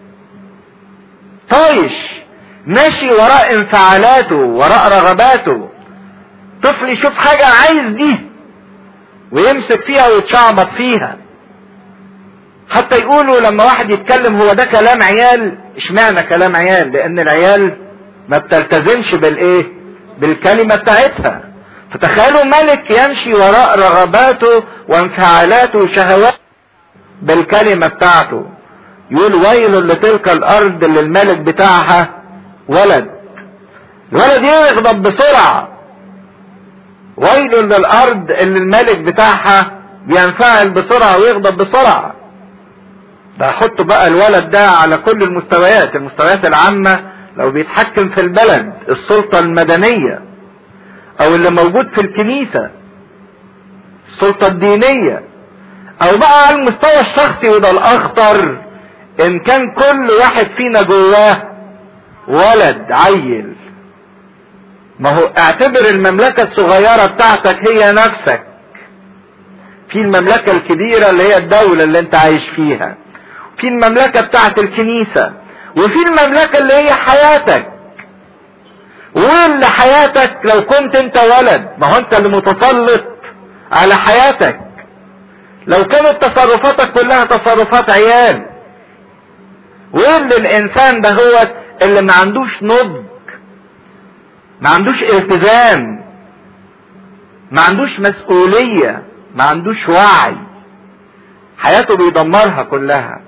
طايش ماشي وراء انفعالاته وراء رغباته طفل يشوف حاجة عايز دي ويمسك فيها ويتشعبط فيها حتى يقولوا لما واحد يتكلم هو ده كلام عيال اشمعنى كلام عيال لان العيال ما بتلتزمش بالايه بالكلمة بتاعتها فتخيلوا ملك يمشي وراء رغباته وانفعالاته وشهواته بالكلمة بتاعته يقول ويل لتلك الارض اللي الملك بتاعها ولد الولد يغضب بسرعة ويل للارض اللي الملك بتاعها بينفعل بسرعة ويغضب بسرعة ده حطوا بقى الولد ده على كل المستويات المستويات العامة لو بيتحكم في البلد السلطة المدنية او اللي موجود في الكنيسة السلطة الدينية او بقى على المستوى الشخصي وده الاخطر ان كان كل واحد فينا جواه ولد عيل ما هو اعتبر المملكة الصغيرة بتاعتك هي نفسك في المملكة الكبيرة اللي هي الدولة اللي انت عايش فيها في المملكة بتاعت الكنيسة وفي المملكة اللي هي حياتك واللي حياتك لو كنت انت ولد ما هو انت اللي متسلط على حياتك لو كانت تصرفاتك كلها تصرفات عيال واللي الانسان ده هو اللي ما عندوش نضج ما عندوش التزام ما عندوش مسؤولية ما عندوش وعي حياته بيدمرها كلها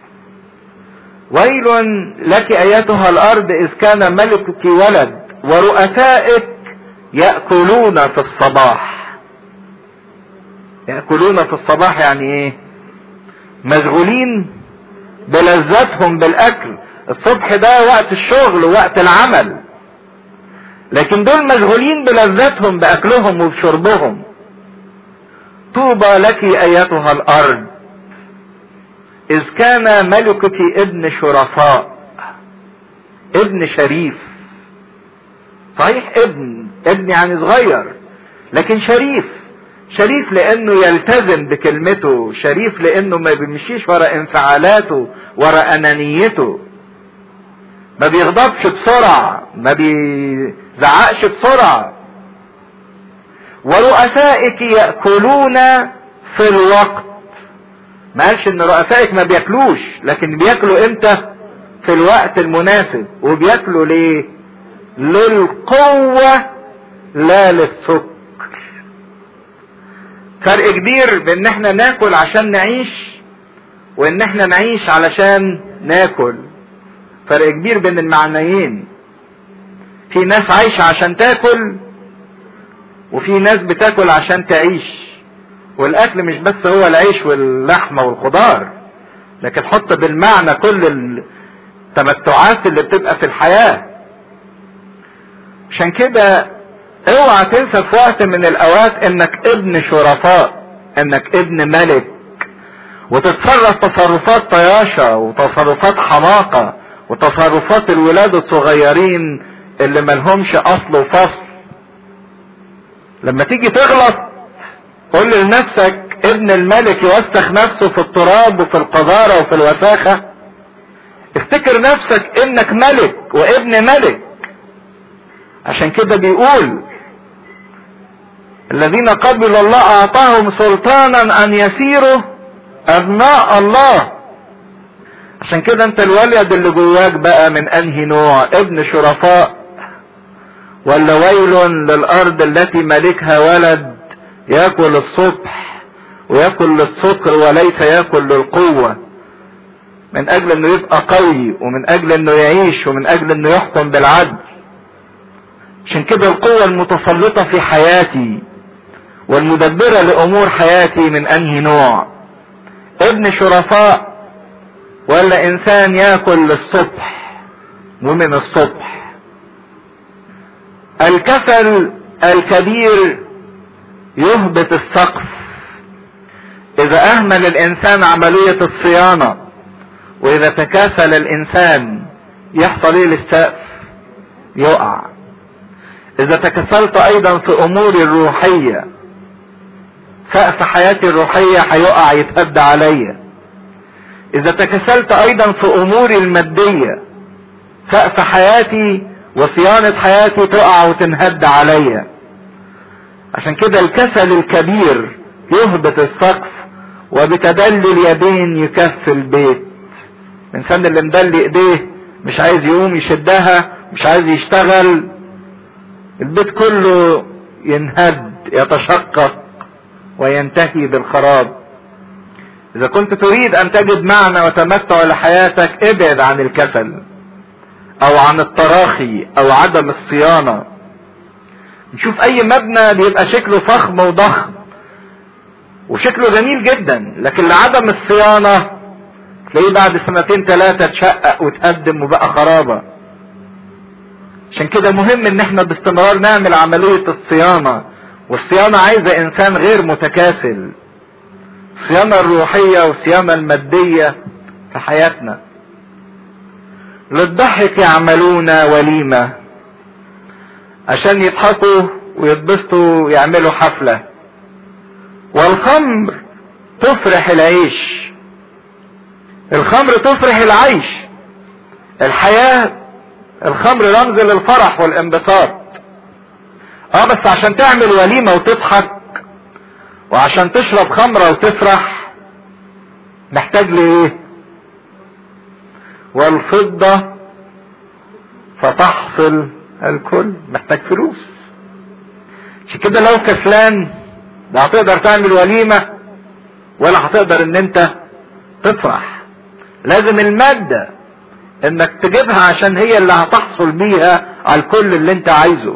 ويل لك ايتها الارض اذ كان ملكك ولد ورؤسائك يأكلون في الصباح يأكلون في الصباح يعني ايه مشغولين بلذتهم بالاكل الصبح ده وقت الشغل ووقت العمل لكن دول مشغولين بلذتهم باكلهم وبشربهم طوبى لك ايتها الارض اذ كان ملكك ابن شرفاء ابن شريف صحيح ابن ابن يعني صغير لكن شريف شريف لانه يلتزم بكلمته شريف لانه ما بيمشيش ورا انفعالاته ورا انانيته ما بيغضبش بسرعة ما بيزعقش بسرعة ورؤسائك يأكلون في الوقت ما قالش ان رؤسائك ما بياكلوش لكن بياكلوا امتى في الوقت المناسب وبياكلوا ليه للقوة لا للسكر فرق كبير بان احنا ناكل عشان نعيش وان احنا نعيش علشان ناكل فرق كبير بين المعنيين في ناس عايشة عشان تاكل وفي ناس بتاكل عشان تعيش والاكل مش بس هو العيش واللحمة والخضار لكن حط بالمعنى كل التمتعات اللي بتبقى في الحياة عشان كده اوعى تنسى في وقت من الاوقات انك ابن شرفاء انك ابن ملك وتتصرف تصرفات طياشة وتصرفات حماقة وتصرفات الولاد الصغيرين اللي ملهمش اصل وفصل لما تيجي تغلط قول لنفسك ابن الملك يوسخ نفسه في التراب وفي القذارة وفي الوساخة افتكر نفسك انك ملك وابن ملك عشان كده بيقول الذين قبل الله اعطاهم سلطانا ان يسيروا ابناء الله عشان كده انت الولد اللي جواك بقى من انهي نوع ابن شرفاء ولا ويل للارض التي ملكها ولد ياكل الصبح وياكل للسكر وليس ياكل للقوة من اجل انه يبقى قوي ومن اجل انه يعيش ومن اجل انه يحكم بالعدل عشان كده القوة المتسلطة في حياتي والمدبرة لامور حياتي من انهي نوع ابن شرفاء ولا انسان ياكل للصبح ومن الصبح الكسل الكبير يهبط السقف اذا اهمل الانسان عملية الصيانة واذا تكاسل الانسان يحصل ايه للسقف يقع اذا تكاسلت ايضا في اموري الروحية سقف حياتي الروحية هيقع يتهد عليا اذا تكاسلت ايضا في اموري المادية سقف حياتي وصيانة حياتي تقع وتنهد عليا عشان كده الكسل الكبير يهبط السقف وبتدلي اليدين يكفي البيت الانسان اللي مدلي ايديه مش عايز يقوم يشدها مش عايز يشتغل البيت كله ينهد يتشقق وينتهي بالخراب اذا كنت تريد ان تجد معنى وتمتع لحياتك ابعد عن الكسل او عن التراخي او عدم الصيانة نشوف اي مبنى بيبقى شكله فخم وضخم وشكله جميل جدا لكن لعدم الصيانة تلاقيه بعد سنتين ثلاثة اتشقق وتقدم وبقى خرابة عشان كده مهم ان احنا باستمرار نعمل عملية الصيانة والصيانة عايزة انسان غير متكاسل الصيانة الروحية والصيانة المادية في حياتنا للضحك يعملون وليمة عشان يضحكوا ويتبسطوا ويعملوا حفلة والخمر تفرح العيش الخمر تفرح العيش الحياة الخمر رمز للفرح والانبساط اه بس عشان تعمل وليمة وتضحك وعشان تشرب خمرة وتفرح محتاج لايه والفضة فتحصل الكل محتاج فلوس عشان كده لو كسلان لا هتقدر تعمل وليمة ولا هتقدر ان انت تفرح لازم المادة انك تجيبها عشان هي اللي هتحصل بيها على الكل اللي انت عايزه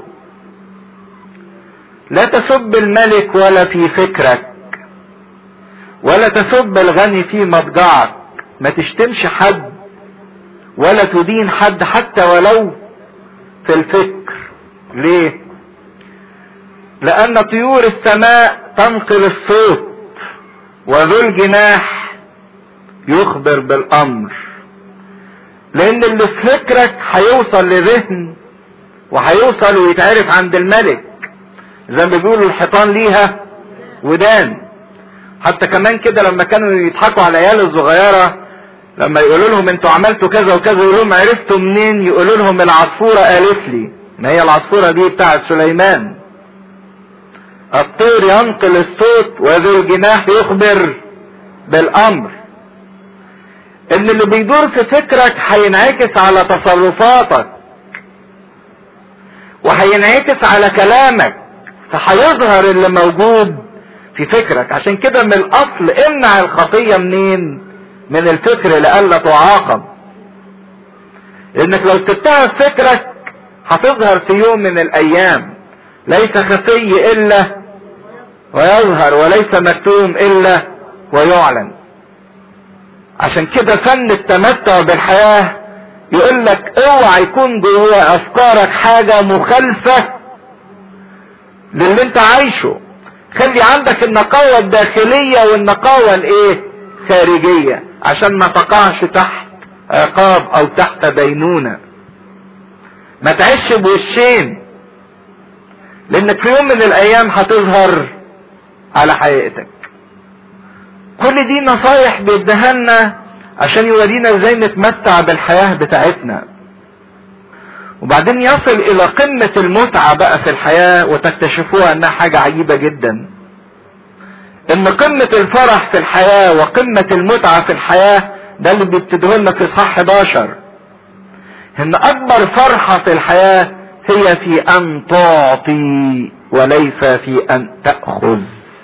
لا تسب الملك ولا في فكرك ولا تسب الغني في مضجعك ما تشتمش حد ولا تدين حد حتى ولو في الفكر ليه لان طيور السماء تنقل الصوت وذو الجناح يخبر بالامر لان اللي في فكرك هيوصل لذهن وهيوصل ويتعرف عند الملك زي ما بيقولوا الحيطان ليها ودان حتى كمان كده لما كانوا يضحكوا على العيال الصغيره لما يقولوا لهم انتوا عملتوا كذا وكذا يقولوا لهم عرفتوا منين يقولوا لهم العصفوره قالت لي ما هي العصفوره دي بتاعت سليمان الطير ينقل الصوت وذو الجناح يخبر بالامر ان اللي بيدور في فكرك هينعكس على تصرفاتك وهينعكس على كلامك فهيظهر اللي موجود في فكرك عشان كده من الاصل امنع الخطيه منين من الفكر لئلا تعاقب لانك لو سبتها في فكرك هتظهر في يوم من الايام ليس خفي الا ويظهر وليس مكتوم الا ويعلن عشان كده فن التمتع بالحياة يقول لك اوعى يكون جوه افكارك حاجة مخالفة للي انت عايشه خلي عندك النقاوة الداخلية والنقاوة الايه خارجية عشان ما تقعش تحت عقاب او تحت دينونة ما تعيش بوشين لانك في يوم من الايام هتظهر على حقيقتك كل دي نصايح بيديها لنا عشان يورينا ازاي نتمتع بالحياة بتاعتنا وبعدين يصل الى قمة المتعة بقى في الحياة وتكتشفوها انها حاجة عجيبة جدا ان قمة الفرح في الحياة وقمة المتعة في الحياة ده اللي بيبتدوه لنا في اصحاح 11 ان اكبر فرحة في الحياة هي في ان تعطي وليس في ان تأخذ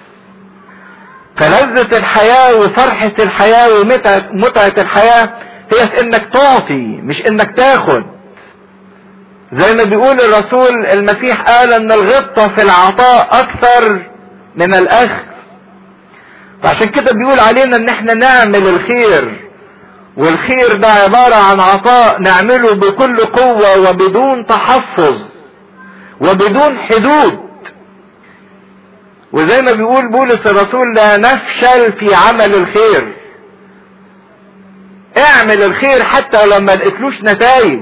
فلذة الحياة وفرحة الحياة ومتعة الحياة هي في انك تعطي مش انك تاخد زي ما بيقول الرسول المسيح قال ان الغبطة في العطاء اكثر من الاخذ فعشان كده بيقول علينا ان احنا نعمل الخير والخير ده عبارة عن عطاء نعمله بكل قوة وبدون تحفظ وبدون حدود وزي ما بيقول بولس الرسول لا نفشل في عمل الخير اعمل الخير حتى لو ما لقيتلوش نتائج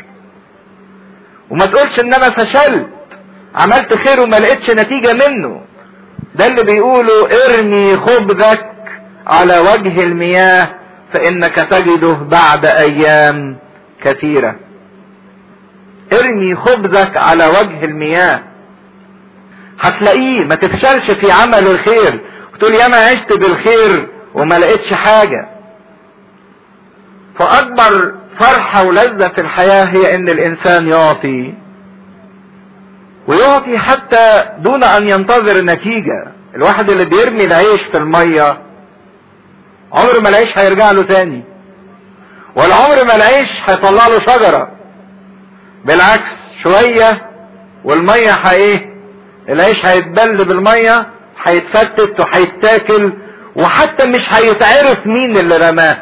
وما تقولش ان انا فشلت عملت خير وما لقيتش نتيجة منه ده اللي بيقوله ارمي خبزك على وجه المياه فانك تجده بعد ايام كثيرة ارمي خبزك على وجه المياه هتلاقيه ما تفشلش في عمل الخير وتقول يا ما عشت بالخير وما لقيتش حاجة فاكبر فرحة ولذة في الحياة هي ان الانسان يعطي ويعطي حتى دون ان ينتظر نتيجة الواحد اللي بيرمي العيش في المية عمر ما العيش هيرجع له تاني ولا عمر ما العيش هيطلع له شجرة بالعكس شوية والمية ايه العيش هيتبل بالمية هيتفتت وهيتاكل وحتى مش هيتعرف مين اللي رماه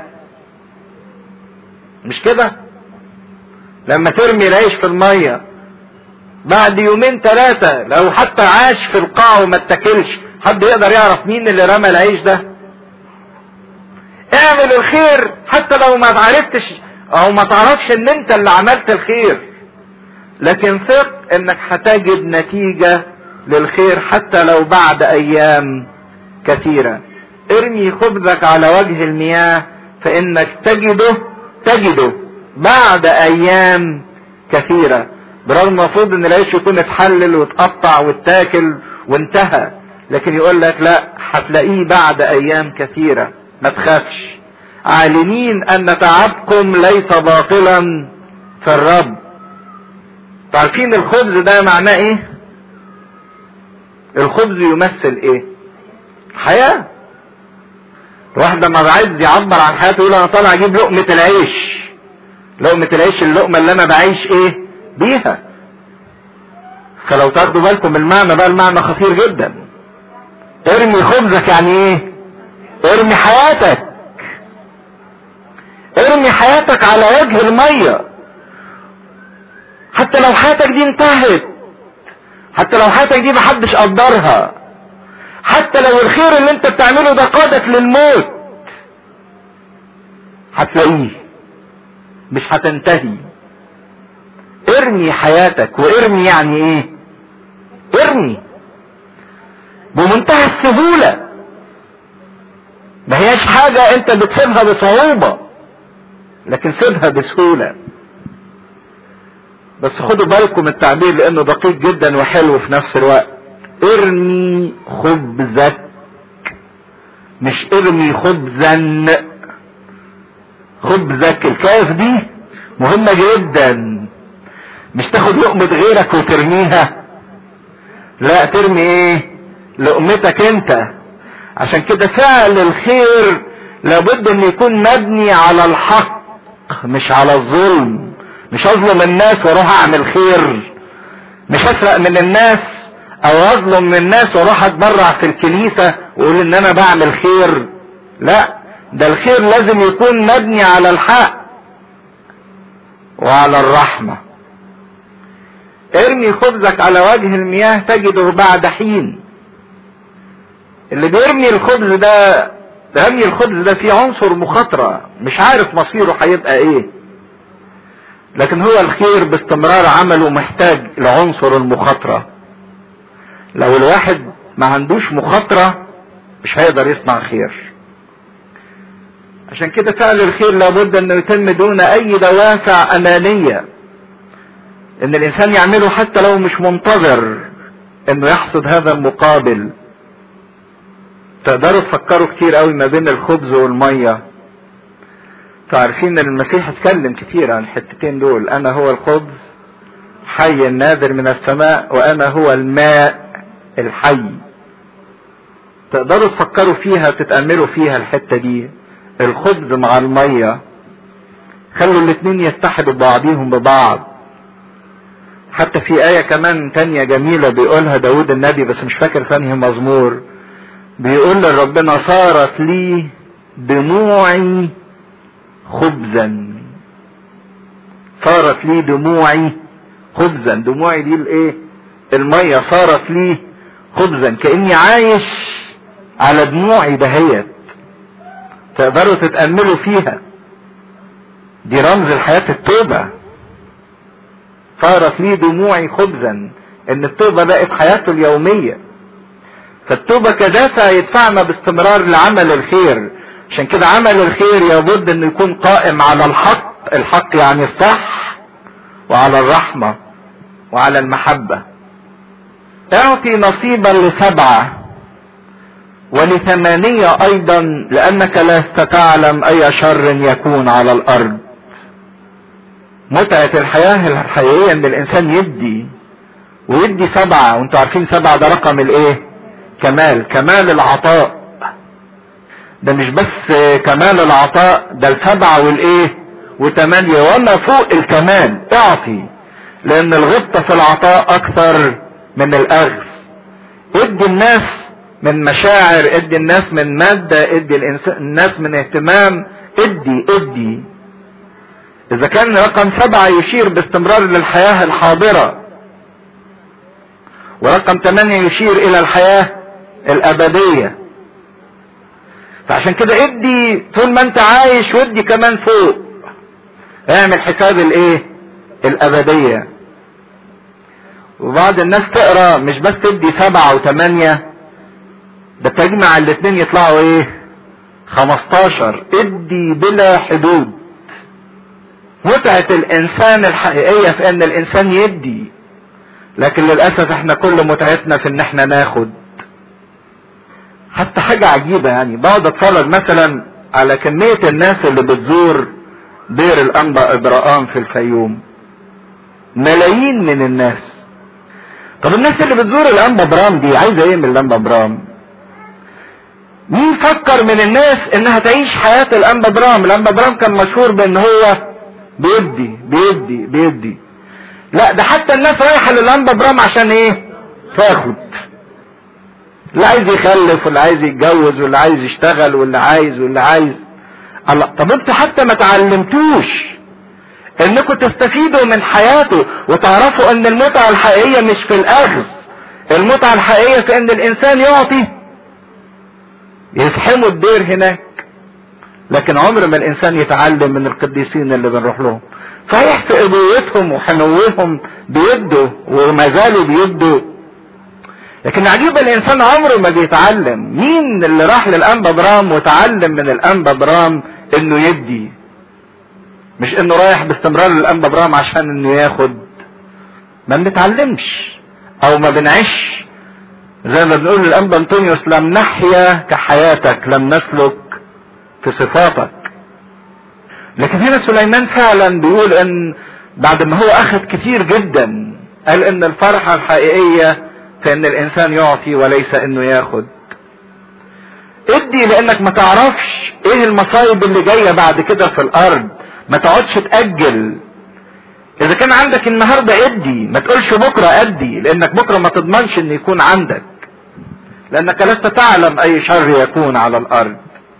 مش كده لما ترمي العيش في المية بعد يومين ثلاثة لو حتى عاش في القاع وما اتكلش حد يقدر يعرف مين اللي رمى العيش ده اعمل الخير حتى لو ما عرفتش او ما تعرفش ان انت اللي عملت الخير لكن ثق انك هتجد نتيجة للخير حتى لو بعد ايام كثيرة ارمي خبزك على وجه المياه فانك تجده تجده بعد ايام كثيرة برغم المفروض ان العيش يكون اتحلل واتقطع واتاكل وانتهى لكن يقول لك لا هتلاقيه بعد ايام كثيرة ما تخافش عالمين ان تعبكم ليس باطلا في الرب عارفين الخبز ده معناه ايه الخبز يمثل ايه حياة الواحد لما عايز يعبر عن حياته يقول انا طالع اجيب لقمة العيش لقمة العيش اللقمة اللي انا بعيش ايه بيها فلو تاخدوا بالكم المعنى بقى المعنى خطير جدا ارمي خبزك يعني ايه ارمي حياتك ارمي حياتك على وجه المية حتى لو حياتك دي انتهت حتى لو حياتك دي محدش قدرها حتى لو الخير اللي انت بتعمله ده قادك للموت هتلاقيه مش هتنتهي ارمي حياتك وارمي يعني ايه ارمي بمنتهى السهولة ما هياش حاجة انت بتسيبها بصعوبة لكن سيبها بسهولة بس خدوا بالكم التعبير لانه دقيق جدا وحلو في نفس الوقت ارمي خبزك مش ارمي خبزا خبزك الكاف دي مهمة جدا مش تاخد لقمة غيرك وترميها لا ترمي ايه لقمتك انت عشان كده فعل الخير لابد ان يكون مبني على الحق مش على الظلم مش اظلم الناس واروح اعمل خير مش اسرق من الناس او اظلم من الناس واروح اتبرع في الكنيسة واقول ان انا بعمل خير لا ده الخير لازم يكون مبني على الحق وعلى الرحمة ارمي خبزك على وجه المياه تجده بعد حين اللي بيرمي الخبز ده رمي الخبز ده فيه عنصر مخاطرة مش عارف مصيره هيبقى ايه لكن هو الخير باستمرار عمله محتاج لعنصر المخاطرة لو الواحد ما عندوش مخاطرة مش هيقدر يصنع خير عشان كده فعل الخير لابد انه يتم دون اي دوافع انانية ان الانسان يعمله حتى لو مش منتظر انه يحصد هذا المقابل تقدروا تفكروا كتير قوي ما بين الخبز والمية تعرفين ان المسيح اتكلم كتير عن الحتتين دول انا هو الخبز حي النادر من السماء وانا هو الماء الحي تقدروا تفكروا فيها تتأملوا فيها الحتة دي الخبز مع المية خلوا الاتنين يتحدوا ببعضيهم ببعض حتى في آية كمان تانية جميلة بيقولها داود النبي بس مش فاكر ثاني مزمور بيقول لربنا صارت لي دموعي خبزا صارت لي دموعي خبزا دموعي دي الايه المية صارت لي خبزا كاني عايش على دموعي دهيت تقدروا تتاملوا فيها دي رمز الحياه التوبه صارت لي دموعي خبزا ان التوبه بقت حياته اليوميه فالتوبه كدافع يدفعنا باستمرار لعمل الخير عشان كده عمل الخير لابد انه يكون قائم على الحق الحق يعني الصح وعلى الرحمه وعلى المحبه اعطي نصيبا لسبعه ولثمانيه ايضا لانك لست تعلم اي شر يكون على الارض متعه الحياه الحقيقيه ان الانسان يدي ويدي سبعه وانتوا عارفين سبعه ده رقم الايه كمال كمال العطاء ده مش بس كمال العطاء ده السبعة والايه وتمانية وما فوق الكمال اعطي لان الغبطة في العطاء اكثر من الاخذ ادي الناس من مشاعر ادي الناس من مادة ادي الناس من اهتمام ادي ادي اذا كان رقم سبعة يشير باستمرار للحياة الحاضرة ورقم ثمانية يشير الى الحياة الابدية فعشان كده ادي طول ما انت عايش وادي كمان فوق اعمل حساب الايه الابدية وبعض الناس تقرا مش بس تدي سبعة وثمانية ده تجمع الاتنين يطلعوا ايه خمستاشر ادي بلا حدود متعة الانسان الحقيقية في ان الانسان يدي لكن للاسف احنا كل متعتنا في ان احنا ناخد حتى حاجة عجيبة يعني بقعد اتفرج مثلا على كمية الناس اللي بتزور دير الانبا ابراهام في الفيوم ملايين من الناس طب الناس اللي بتزور الانبا برام دي عايزة ايه من الانبا برام مين فكر من الناس انها تعيش حياة الانبا برام الانبا برام كان مشهور بان هو بيدي بيدي بيدي لا ده حتى الناس رايحة للانبا برام عشان ايه تاخد اللي عايز يخلف واللي عايز يتجوز واللي عايز يشتغل واللي عايز واللي عايز الله طب انتوا حتى ما تعلمتوش انكم تستفيدوا من حياته وتعرفوا ان المتعة الحقيقية مش في الاخذ المتعة الحقيقية في ان الانسان يعطي يزحموا الدير هناك لكن عمر ما الانسان يتعلم من القديسين اللي بنروح لهم صحيح في ابوتهم وحنوهم بيدوا وما زالوا بيدوا لكن عجيب الانسان عمره ما بيتعلم مين اللي راح للانبا برام وتعلم من الانبا برام انه يدي مش انه رايح باستمرار للانبا برام عشان انه ياخد ما بنتعلمش او ما بنعيش زي ما بنقول للانبا انطونيوس لم نحيا كحياتك لم نسلك في صفاتك لكن هنا سليمان فعلا بيقول ان بعد ما هو اخذ كتير جدا قال ان الفرحة الحقيقية في ان الانسان يعطي وليس انه ياخد ادي لانك ما تعرفش ايه المصايب اللي جاية بعد كده في الارض ما تقعدش تأجل اذا كان عندك النهاردة ادي ما تقولش بكرة ادي لانك بكرة ما تضمنش ان يكون عندك لانك لست تعلم اي شر يكون على الارض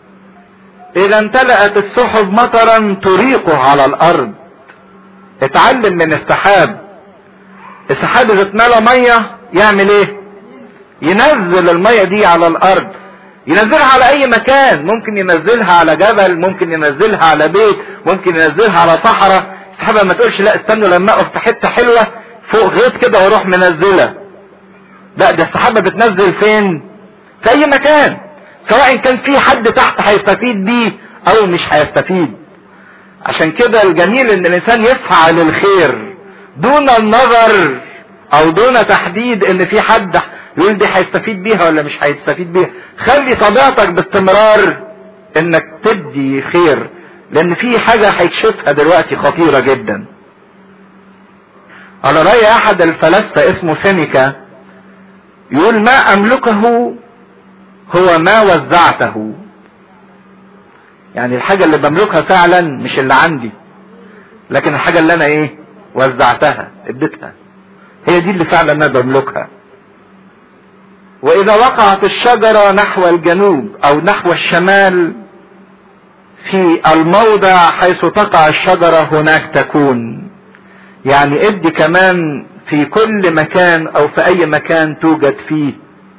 اذا امتلأت السحب مطرا تريقه على الارض اتعلم من السحاب السحاب اذا اتملى ميه يعمل ايه ينزل الميه دي على الارض ينزلها على اي مكان ممكن ينزلها على جبل ممكن ينزلها على بيت ممكن ينزلها على صحراء السحابه ما تقولش لا استنوا لما اقف في حته حلوه فوق غيط كده واروح منزله لا ده السحابه بتنزل فين في اي مكان سواء كان في حد تحت هيستفيد بيه او مش هيستفيد عشان كده الجميل ان الانسان يسعى للخير دون النظر او دون تحديد ان في حد يقول دي هيستفيد بيها ولا مش هيستفيد بيها خلي طبيعتك باستمرار انك تدي خير لان في حاجة هيكشفها دلوقتي خطيرة جدا على رأي احد الفلاسفة اسمه سينيكا يقول ما املكه هو ما وزعته يعني الحاجة اللي بملكها فعلا مش اللي عندي لكن الحاجة اللي انا ايه وزعتها اديتها هي دي اللي فعلا انا بملكها واذا وقعت الشجرة نحو الجنوب او نحو الشمال في الموضع حيث تقع الشجرة هناك تكون يعني ادي كمان في كل مكان او في اي مكان توجد فيه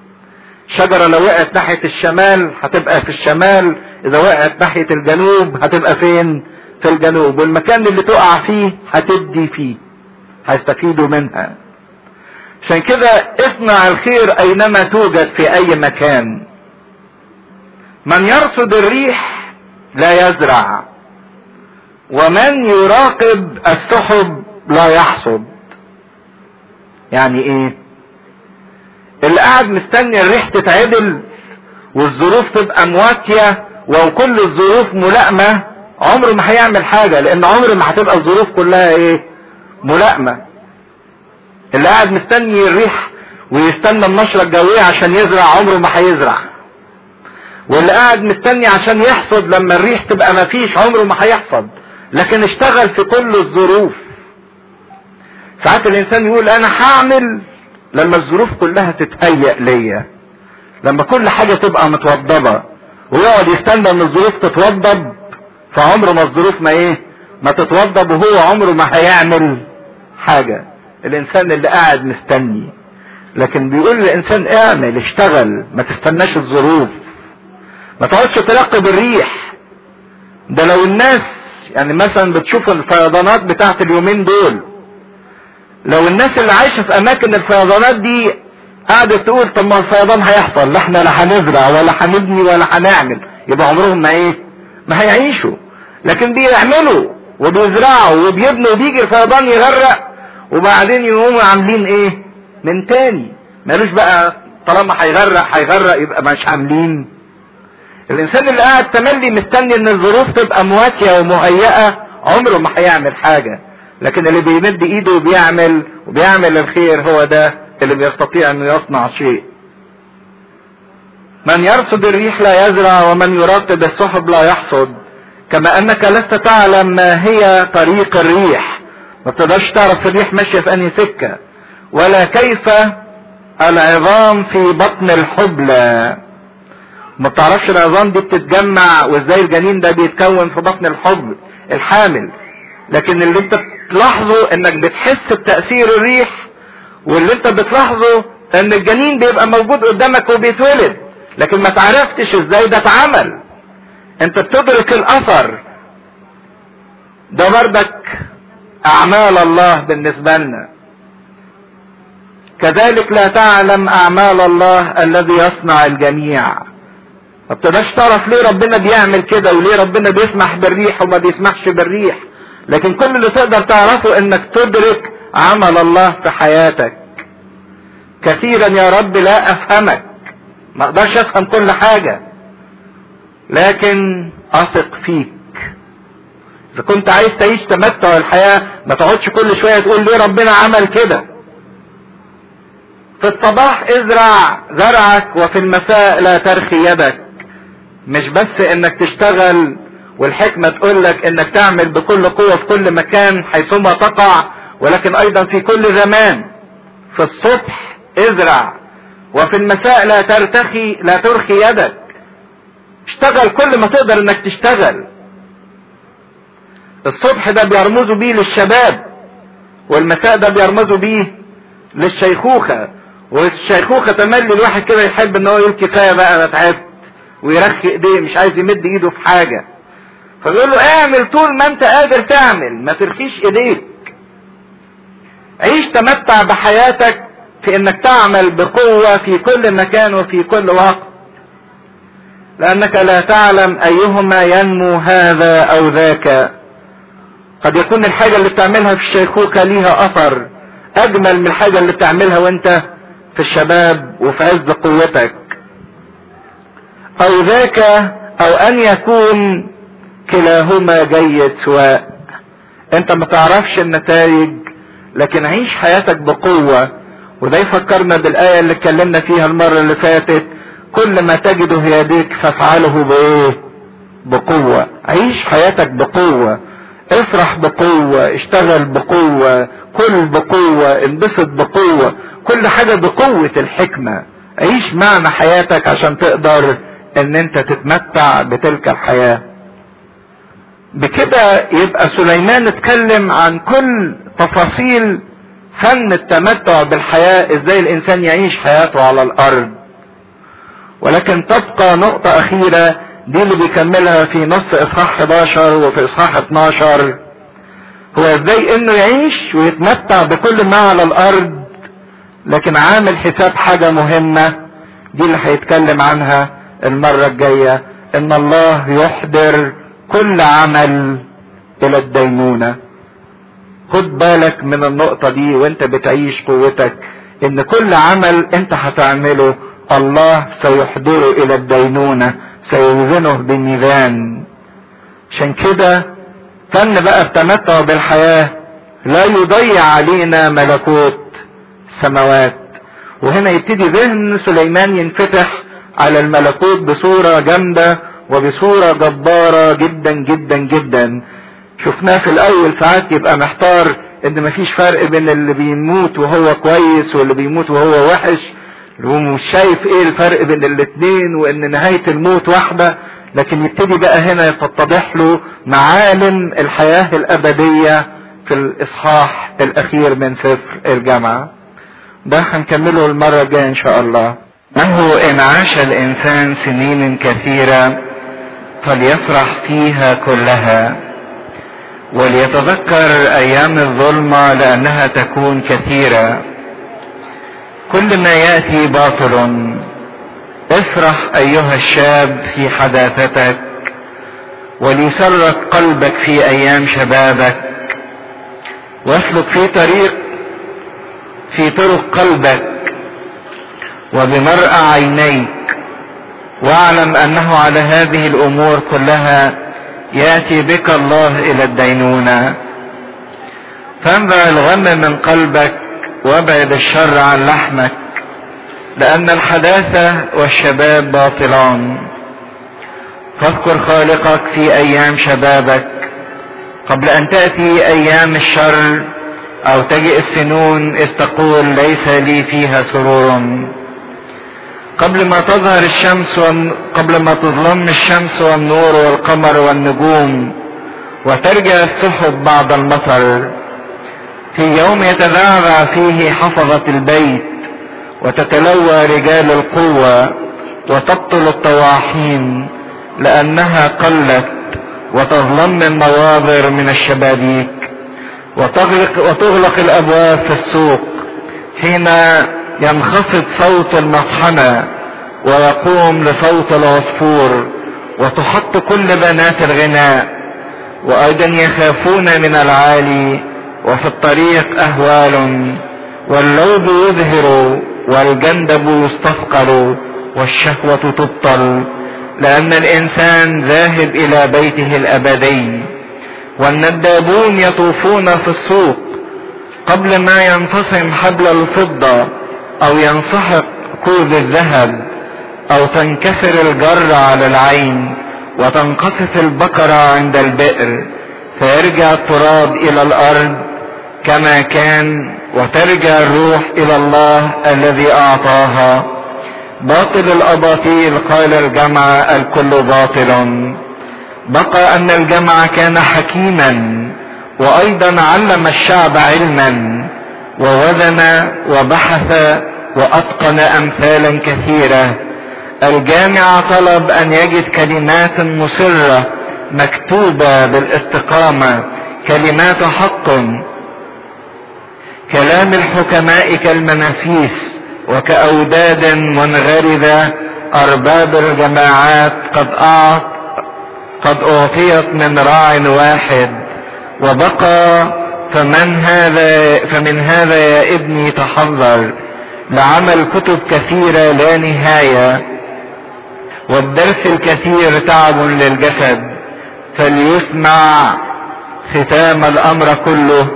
الشجرة لو وقعت ناحية الشمال هتبقى في الشمال اذا وقعت ناحية الجنوب هتبقى فين في الجنوب والمكان اللي تقع فيه هتدي فيه هيستفيدوا منها عشان كده اصنع الخير اينما توجد في اي مكان من يرصد الريح لا يزرع ومن يراقب السحب لا يحصد يعني ايه اللي قاعد مستني الريح تتعدل والظروف تبقى مواتية وكل الظروف ملائمة عمره ما هيعمل حاجة لان عمره ما هتبقى الظروف كلها ايه ملائمة اللي قاعد مستني الريح ويستنى النشرة الجوية عشان يزرع عمره ما هيزرع واللي قاعد مستني عشان يحصد لما الريح تبقى ما فيش عمره ما هيحصد لكن اشتغل في كل الظروف ساعات الانسان يقول انا هعمل لما الظروف كلها تتهيأ ليا لما كل حاجة تبقى متوضبة ويقعد يستنى ان الظروف تتوضب فعمره ما الظروف ما ايه ما تتوضب وهو عمره ما هيعمل حاجة الانسان اللي قاعد مستني لكن بيقول الانسان اعمل اشتغل ما تستناش الظروف ما تقعدش تراقب الريح ده لو الناس يعني مثلا بتشوف الفيضانات بتاعت اليومين دول لو الناس اللي عايشه في اماكن الفيضانات دي قعدت تقول طب ما الفيضان هيحصل لا احنا لا هنزرع ولا هنبني ولا هنعمل يبقى عمرهم ما ايه ما هيعيشوا لكن بيعملوا وبيزرعوا وبيبنوا وبيجي الفيضان يغرق وبعدين يقوموا عاملين ايه من تاني مالوش بقى طالما هيغرق هيغرق يبقى مش عاملين الانسان اللي قاعد تملي مستني ان الظروف تبقى مواتية ومهيئة عمره ما هيعمل حاجة لكن اللي بيمد ايده وبيعمل وبيعمل الخير هو ده اللي بيستطيع انه يصنع شيء من يرصد الريح لا يزرع ومن يراقب السحب لا يحصد كما انك لست تعلم ما هي طريق الريح ما تقدرش تعرف الريح ماشيه في انهي سكه ولا كيف العظام في بطن الحبلى ما تعرفش العظام دي بتتجمع وازاي الجنين ده بيتكون في بطن الحبل الحامل لكن اللي انت بتلاحظه انك بتحس بتأثير الريح واللي انت بتلاحظه ان الجنين بيبقى موجود قدامك وبيتولد لكن ما تعرفتش ازاي ده اتعمل انت بتدرك الاثر ده بردك اعمال الله بالنسبة لنا كذلك لا تعلم اعمال الله الذي يصنع الجميع ما بتقدرش تعرف ليه ربنا بيعمل كده وليه ربنا بيسمح بالريح وما بيسمحش بالريح لكن كل اللي تقدر تعرفه انك تدرك عمل الله في حياتك كثيرا يا رب لا افهمك ما اقدرش افهم كل حاجة لكن اثق فيك اذا كنت عايز تعيش تمتع الحياة ما تقعدش كل شوية تقول ليه ربنا عمل كده في الصباح ازرع زرعك وفي المساء لا ترخي يدك مش بس انك تشتغل والحكمة تقول لك انك تعمل بكل قوة في كل مكان حيثما تقع ولكن ايضا في كل زمان في الصبح ازرع وفي المساء لا ترتخي لا ترخي يدك اشتغل كل ما تقدر انك تشتغل الصبح ده بيرمزوا بيه للشباب والمساء ده بيرمزوا بيه للشيخوخة والشيخوخة تملي الواحد كده يحب ان هو يقول كفاية بقى انا تعبت ويرخي ايديه مش عايز يمد ايده في حاجة فبيقول له اعمل طول ما انت قادر تعمل ما ترخيش ايديك عيش تمتع بحياتك في انك تعمل بقوة في كل مكان وفي كل وقت لانك لا تعلم ايهما ينمو هذا او ذاك قد يكون الحاجة اللي بتعملها في الشيخوخة ليها اثر اجمل من الحاجة اللي بتعملها وانت في الشباب وفي عز قوتك او ذاك او ان يكون كلاهما جيد سواء انت ما تعرفش النتائج لكن عيش حياتك بقوة وده يفكرنا بالآية اللي اتكلمنا فيها المرة اللي فاتت كل ما تجده يديك فافعله بايه بقوة عيش حياتك بقوة افرح بقوة اشتغل بقوة كل بقوة انبسط بقوة كل حاجة بقوة الحكمة عيش معنى حياتك عشان تقدر ان انت تتمتع بتلك الحياة بكده يبقى سليمان اتكلم عن كل تفاصيل فن التمتع بالحياة ازاي الانسان يعيش حياته على الارض ولكن تبقى نقطة أخيرة دي اللي بيكملها في نص إصحاح 11 وفي إصحاح 12 هو إزاي إنه يعيش ويتمتع بكل ما على الأرض لكن عامل حساب حاجة مهمة دي اللي هيتكلم عنها المرة الجاية إن الله يحضر كل عمل إلى الدينونة خد بالك من النقطة دي وانت بتعيش قوتك ان كل عمل انت هتعمله الله سيحضره الى الدينونة سيوزنه بالميزان عشان كده فن بقى التمتع بالحياة لا يضيع علينا ملكوت السماوات وهنا يبتدي ذهن سليمان ينفتح على الملكوت بصورة جامدة وبصورة جبارة جدا جدا جدا شفناه في الاول ساعات يبقى محتار ان مفيش فرق بين اللي بيموت وهو كويس واللي بيموت وهو وحش ومش شايف ايه الفرق بين الاتنين وان نهاية الموت واحدة لكن يبتدي بقى هنا يتضح له معالم الحياة الابدية في الاصحاح الاخير من سفر الجامعة ده هنكمله المرة الجاية ان شاء الله انه ان عاش الانسان سنين كثيرة فليفرح فيها كلها وليتذكر ايام الظلمة لانها تكون كثيرة كل ما يأتي باطل افرح ايها الشاب في حداثتك وليسرك قلبك في ايام شبابك واسلك في طريق في طرق قلبك وبمرأى عينيك واعلم انه على هذه الامور كلها ياتي بك الله الى الدينونة فانبع الغم من قلبك وابعد الشر عن لحمك لان الحداثة والشباب باطلان فاذكر خالقك في ايام شبابك قبل ان تأتي ايام الشر او تجئ السنون اذ تقول ليس لي فيها سرور قبل ما تظهر الشمس و... قبل ما تظلم الشمس والنور والقمر والنجوم وترجع السحب بعد المطر في يوم يتذعذع فيه حفظة البيت وتتلوى رجال القوة وتبطل الطواحين لأنها قلت وتظلم النواظر من الشبابيك وتغلق, وتغلق الأبواب في السوق حين ينخفض صوت المطحنة ويقوم لصوت العصفور وتحط كل بنات الغناء وايضا يخافون من العالي وفي الطريق اهوال واللوب يظهر والجندب يستثقل والشهوة تبطل لان الانسان ذاهب الى بيته الابدي والندابون يطوفون في السوق قبل ما ينفصم حبل الفضة او ينسحق كوز الذهب او تنكسر الجر على العين وتنقصف البقرة عند البئر فيرجع التراب الى الارض كما كان وترجع الروح الى الله الذي اعطاها باطل الاباطيل قال الجمع الكل باطل بقى ان الجمع كان حكيما وايضا علم الشعب علما ووزن وبحث واتقن امثالا كثيره الجامع طلب ان يجد كلمات مصره مكتوبه بالاستقامه كلمات حق كلام الحكماء كالمناسيس وكأوداد منغرزة أرباب الجماعات قد أعط قد أعطيت من راع واحد وبقى فمن هذا فمن هذا يا ابني تحذر لعمل كتب كثيرة لا نهاية والدرس الكثير تعب للجسد فليسمع ختام الأمر كله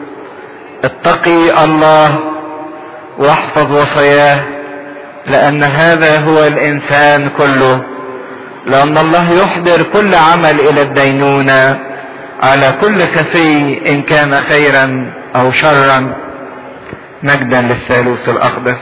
اتقي الله واحفظ وصاياه لأن هذا هو الإنسان كله لأن الله يحضر كل عمل إلى الدينونة على كل خفي ان كان خيرا او شرا مجدا للثالوث الاقدس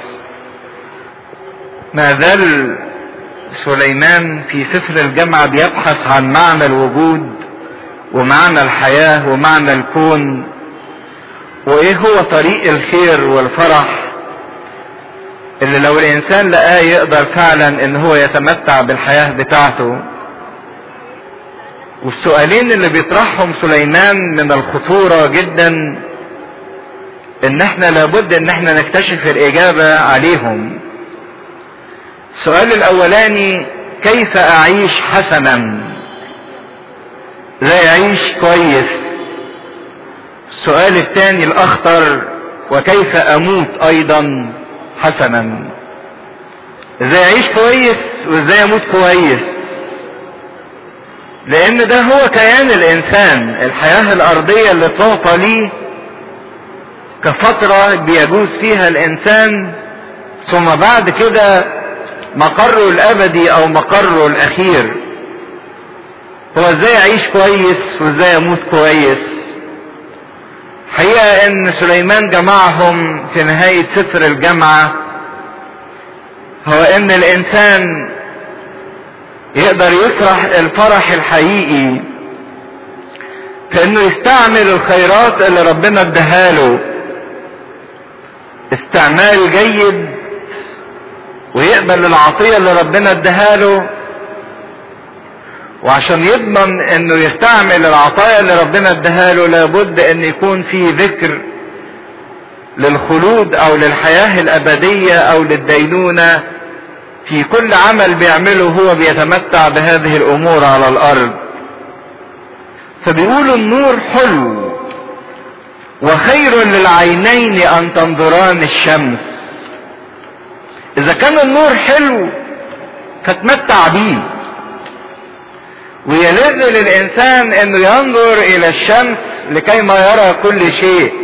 ما زال سليمان في سفر الجامعة بيبحث عن معنى الوجود ومعنى الحياة ومعنى الكون وايه هو طريق الخير والفرح اللي لو الانسان لقاه يقدر فعلا ان هو يتمتع بالحياة بتاعته والسؤالين اللي بيطرحهم سليمان من الخطورة جدا ان احنا لابد ان احنا نكتشف الاجابة عليهم السؤال الاولاني كيف اعيش حسنا ازاي اعيش كويس السؤال الثاني الاخطر وكيف اموت ايضا حسنا ازاي اعيش كويس وازاي اموت كويس لان ده هو كيان الانسان الحياة الارضية اللي تعطى ليه كفترة بيجوز فيها الانسان ثم بعد كده مقره الابدي او مقره الاخير هو ازاي اعيش كويس وازاي اموت كويس حقيقة ان سليمان جمعهم في نهاية سفر الجامعة هو ان الانسان يقدر يفرح الفرح الحقيقي في انه يستعمل الخيرات اللي ربنا اداها له استعمال جيد ويقبل العطية اللي ربنا اداها له وعشان يضمن انه يستعمل العطايا اللي ربنا اداها له لابد ان يكون في ذكر للخلود او للحياة الابدية او للدينونة في كل عمل بيعمله هو بيتمتع بهذه الامور على الارض فبيقولوا النور حلو وخير للعينين ان تنظران الشمس اذا كان النور حلو فتمتع بيه ويلذ للانسان انه ينظر الى الشمس لكي ما يرى كل شيء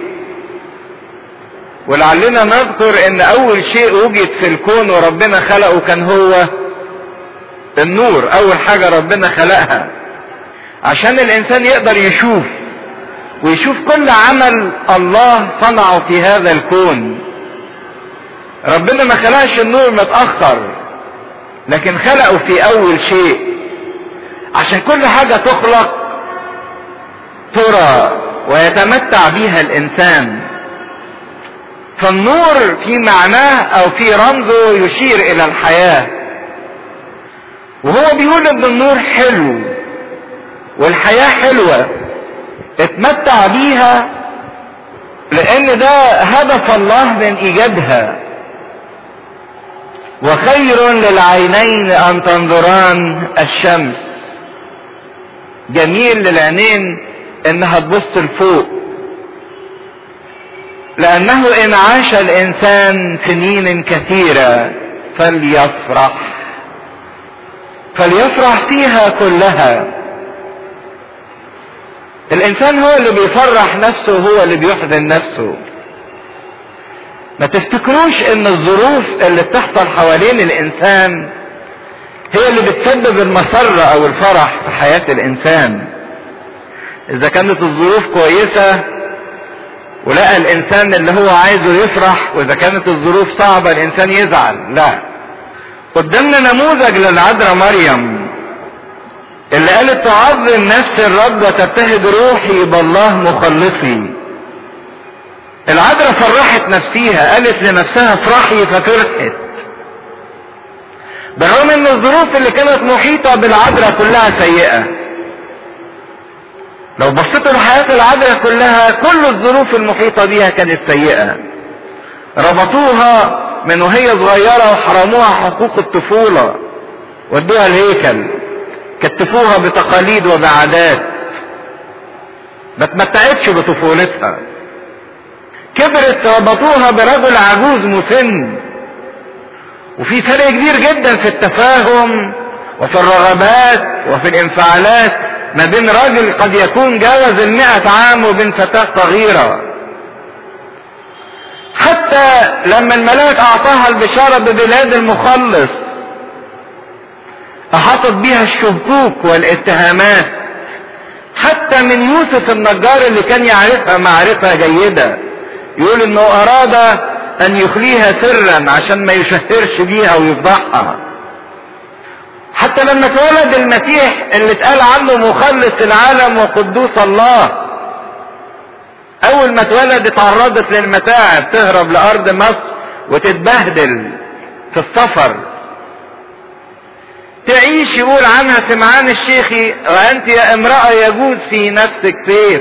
ولعلنا نذكر ان اول شيء وجد في الكون وربنا خلقه كان هو النور اول حاجة ربنا خلقها عشان الانسان يقدر يشوف ويشوف كل عمل الله صنعه في هذا الكون ربنا ما خلقش النور متأخر لكن خلقه في اول شيء عشان كل حاجة تخلق ترى ويتمتع بها الانسان فالنور في معناه او في رمزه يشير الى الحياة وهو بيقول ان النور حلو والحياة حلوة اتمتع بيها لان ده هدف الله من ايجادها وخير للعينين ان تنظران الشمس جميل للعينين انها تبص لفوق لانه ان عاش الانسان سنين كثيرة فليفرح فليفرح فيها كلها الانسان هو اللي بيفرح نفسه هو اللي بيحزن نفسه ما تفتكروش ان الظروف اللي بتحصل حوالين الانسان هي اللي بتسبب المسرة او الفرح في حياة الانسان اذا كانت الظروف كويسة ولقى الانسان اللي هو عايزه يفرح واذا كانت الظروف صعبة الانسان يزعل لا قدامنا نموذج للعذراء مريم اللي قالت تعظم نفس الرب وتبتهج روحي بالله مخلصي العذراء فرحت نفسيها قالت لنفسها افرحي ففرحت بالرغم ان الظروف اللي كانت محيطة بالعذراء كلها سيئة لو بصيتوا لحياة العذراء كلها كل الظروف المحيطة بيها كانت سيئة ربطوها من وهي صغيرة وحرموها حقوق الطفولة ودوها الهيكل كتفوها بتقاليد وبعادات ما تمتعتش بطفولتها كبرت ربطوها برجل عجوز مسن وفي فرق كبير جدا في التفاهم وفي الرغبات وفي الانفعالات ما بين راجل قد يكون جاوز المئة عام وبين فتاة صغيرة حتى لما الملاك اعطاها البشارة ببلاد المخلص احاطت بها الشكوك والاتهامات حتى من يوسف النجار اللي كان يعرفها معرفة جيدة يقول انه اراد ان يخليها سرا عشان ما يشهرش بيها ويفضحها حتى لما اتولد المسيح اللي اتقال عنه مخلص العالم وقدوس الله اول ما اتولد اتعرضت للمتاعب تهرب لارض مصر وتتبهدل في السفر تعيش يقول عنها سمعان الشيخي وانت يا امرأة يجوز في نفسك سيف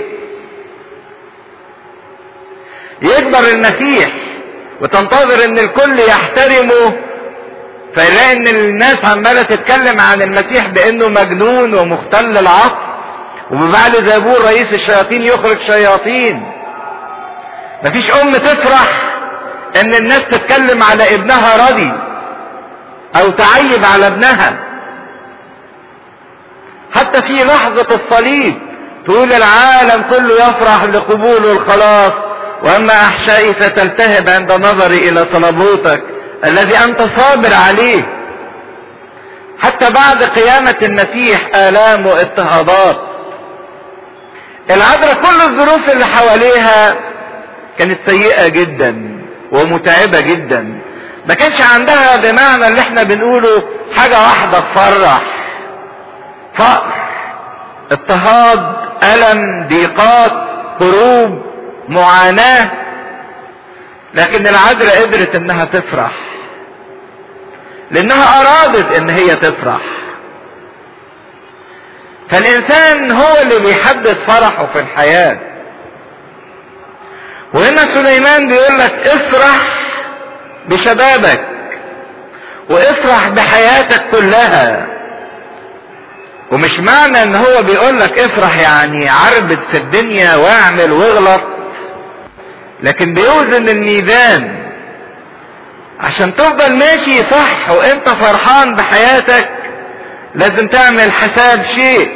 يكبر المسيح وتنتظر ان الكل يحترمه فيلاقي ان الناس عماله تتكلم عن المسيح بانه مجنون ومختل العقل وبعد زبور رئيس الشياطين يخرج شياطين مفيش ام تفرح ان الناس تتكلم على ابنها رضي او تعيب على ابنها حتى في لحظة الصليب تقول العالم كله يفرح لقبول الخلاص واما احشائي فتلتهب عند نظري الى صلبوتك الذي انت صابر عليه حتى بعد قيامة المسيح آلام واضطهادات العذراء كل الظروف اللي حواليها كانت سيئة جدا ومتعبة جدا ما كانش عندها بمعنى اللي احنا بنقوله حاجة واحدة تفرح فقر اضطهاد ألم ضيقات حروب معاناة لكن العذراء قدرت انها تفرح لانها ارادت ان هي تفرح فالانسان هو اللي بيحدد فرحه في الحياة وهنا سليمان بيقول لك افرح بشبابك وافرح بحياتك كلها ومش معنى ان هو بيقول لك افرح يعني عربد في الدنيا واعمل واغلط لكن بيوزن الميزان عشان تفضل ماشي صح وانت فرحان بحياتك لازم تعمل حساب شيء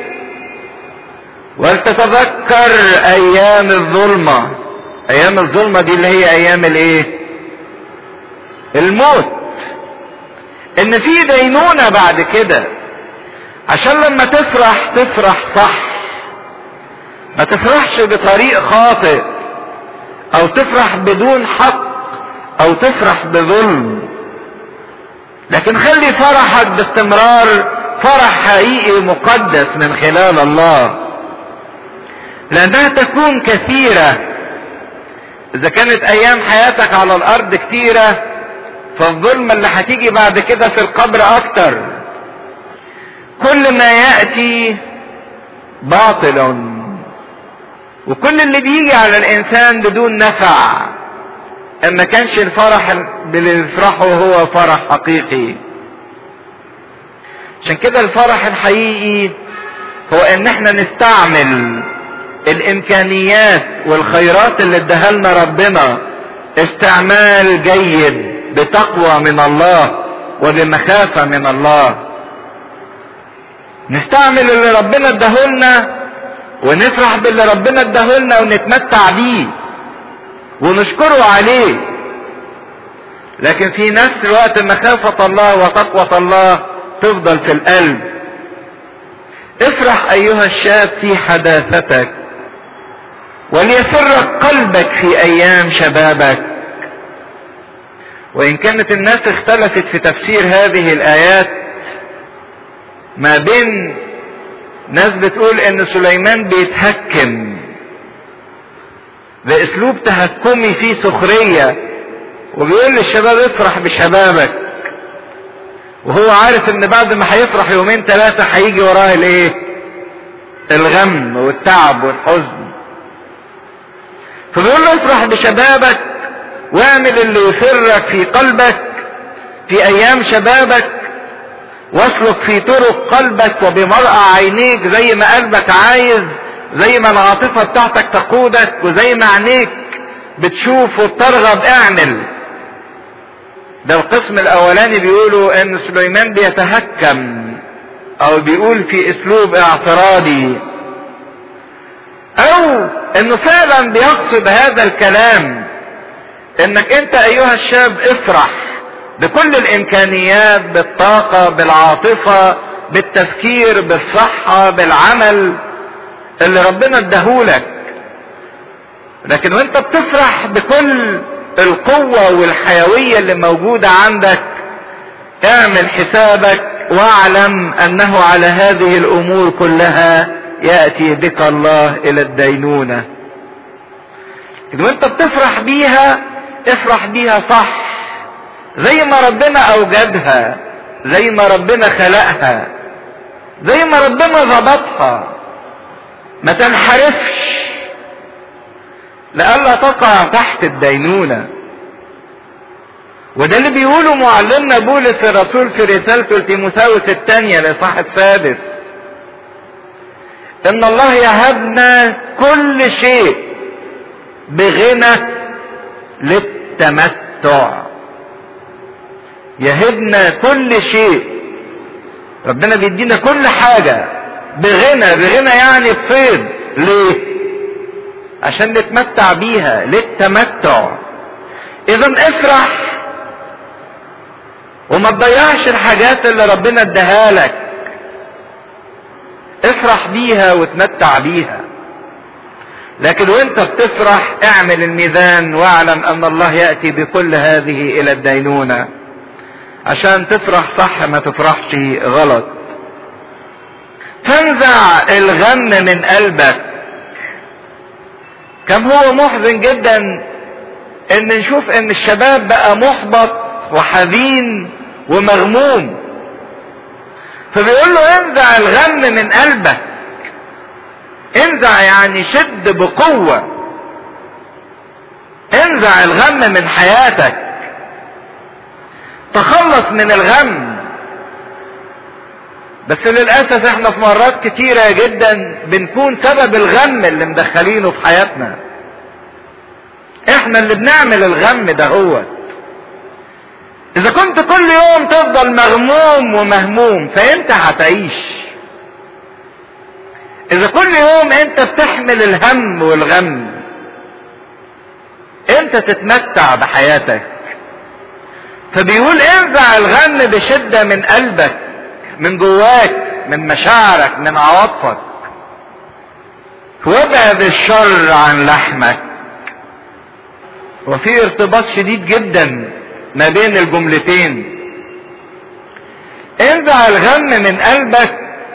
ولتتذكر ايام الظلمة ايام الظلمة دي اللي هي ايام الايه الموت ان في دينونة بعد كده عشان لما تفرح تفرح صح ما تفرحش بطريق خاطئ او تفرح بدون حق او تفرح بظلم لكن خلي فرحك باستمرار فرح حقيقي مقدس من خلال الله لانها تكون كثيرة اذا كانت ايام حياتك على الارض كتيرة فالظلم اللي هتيجي بعد كده في القبر اكتر كل ما يأتي باطل وكل اللي بيجي على الانسان بدون نفع اما كانش الفرح اللي يفرحه هو فرح حقيقي عشان كده الفرح الحقيقي هو ان احنا نستعمل الامكانيات والخيرات اللي اداها لنا ربنا استعمال جيد بتقوى من الله وبمخافة من الله نستعمل اللي ربنا اداهولنا ونفرح باللي ربنا اداهولنا ونتمتع بيه ونشكره عليه لكن في نفس الوقت مخافة الله وتقوى الله تفضل في القلب افرح ايها الشاب في حداثتك وليسرك قلبك في ايام شبابك وان كانت الناس اختلفت في تفسير هذه الايات ما بين ناس بتقول ان سليمان بيتهكم باسلوب تهكمي فيه سخرية وبيقول للشباب افرح بشبابك وهو عارف ان بعد ما هيفرح يومين ثلاثة هيجي وراه الايه الغم والتعب والحزن فبيقول له افرح بشبابك واعمل اللي يسرك في قلبك في ايام شبابك واسلك في طرق قلبك وبمرأى عينيك زي ما قلبك عايز زي ما العاطفة بتاعتك تقودك وزي ما عينيك بتشوف وبترغب اعمل ده القسم الاولاني بيقولوا ان سليمان بيتهكم او بيقول في اسلوب اعتراضي او انه فعلا بيقصد هذا الكلام انك انت ايها الشاب افرح بكل الامكانيات بالطاقة بالعاطفة بالتفكير بالصحة بالعمل اللي ربنا اداهولك لكن وانت بتفرح بكل القوة والحيوية اللي موجودة عندك اعمل حسابك واعلم انه على هذه الامور كلها يأتي بك الله الى الدينونة وانت بتفرح بيها افرح بيها صح زي ما ربنا اوجدها زي ما ربنا خلقها زي ما ربنا ظبطها ما تنحرفش لئلا تقع تحت الدينونه وده اللي بيقوله معلمنا بولس الرسول في رسالته لتيموثاوس الثانية لصح السادس ان الله يهبنا كل شيء بغنى للتمتع يهبنا كل شيء ربنا بيدينا كل حاجة بغنى بغنى يعني بفيض ليه عشان نتمتع بيها للتمتع اذا افرح وما تضيعش الحاجات اللي ربنا اداها لك افرح بيها وتمتع بيها لكن وانت بتفرح اعمل الميزان واعلم ان الله ياتي بكل هذه الى الدينونه عشان تفرح صح ما تفرحش غلط تنزع الغم من قلبك كم هو محزن جدا ان نشوف ان الشباب بقى محبط وحزين ومغموم فبيقول له انزع الغم من قلبك انزع يعني شد بقوة انزع الغم من حياتك تخلص من الغم بس للأسف احنا في مرات كتيرة جدا بنكون سبب الغم اللي مدخلينه في حياتنا احنا اللي بنعمل الغم ده هو اذا كنت كل يوم تفضل مغموم ومهموم فانت هتعيش اذا كل يوم انت بتحمل الهم والغم انت تتمتع بحياتك فبيقول انزع الغم بشدة من قلبك من جواك من مشاعرك من عواطفك وابعد الشر عن لحمك وفي ارتباط شديد جدا ما بين الجملتين انزع الغم من قلبك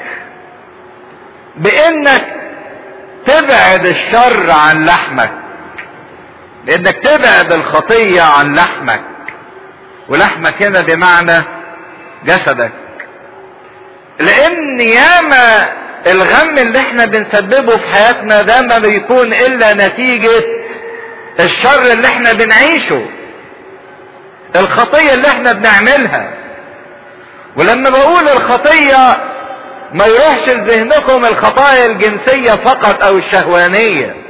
بانك تبعد الشر عن لحمك بانك تبعد الخطية عن لحمك ولحمك هنا بمعنى جسدك لان ياما الغم اللي احنا بنسببه في حياتنا ده ما بيكون الا نتيجة الشر اللي احنا بنعيشه الخطية اللي احنا بنعملها ولما بقول الخطية ما يروحش لذهنكم الخطايا الجنسية فقط او الشهوانية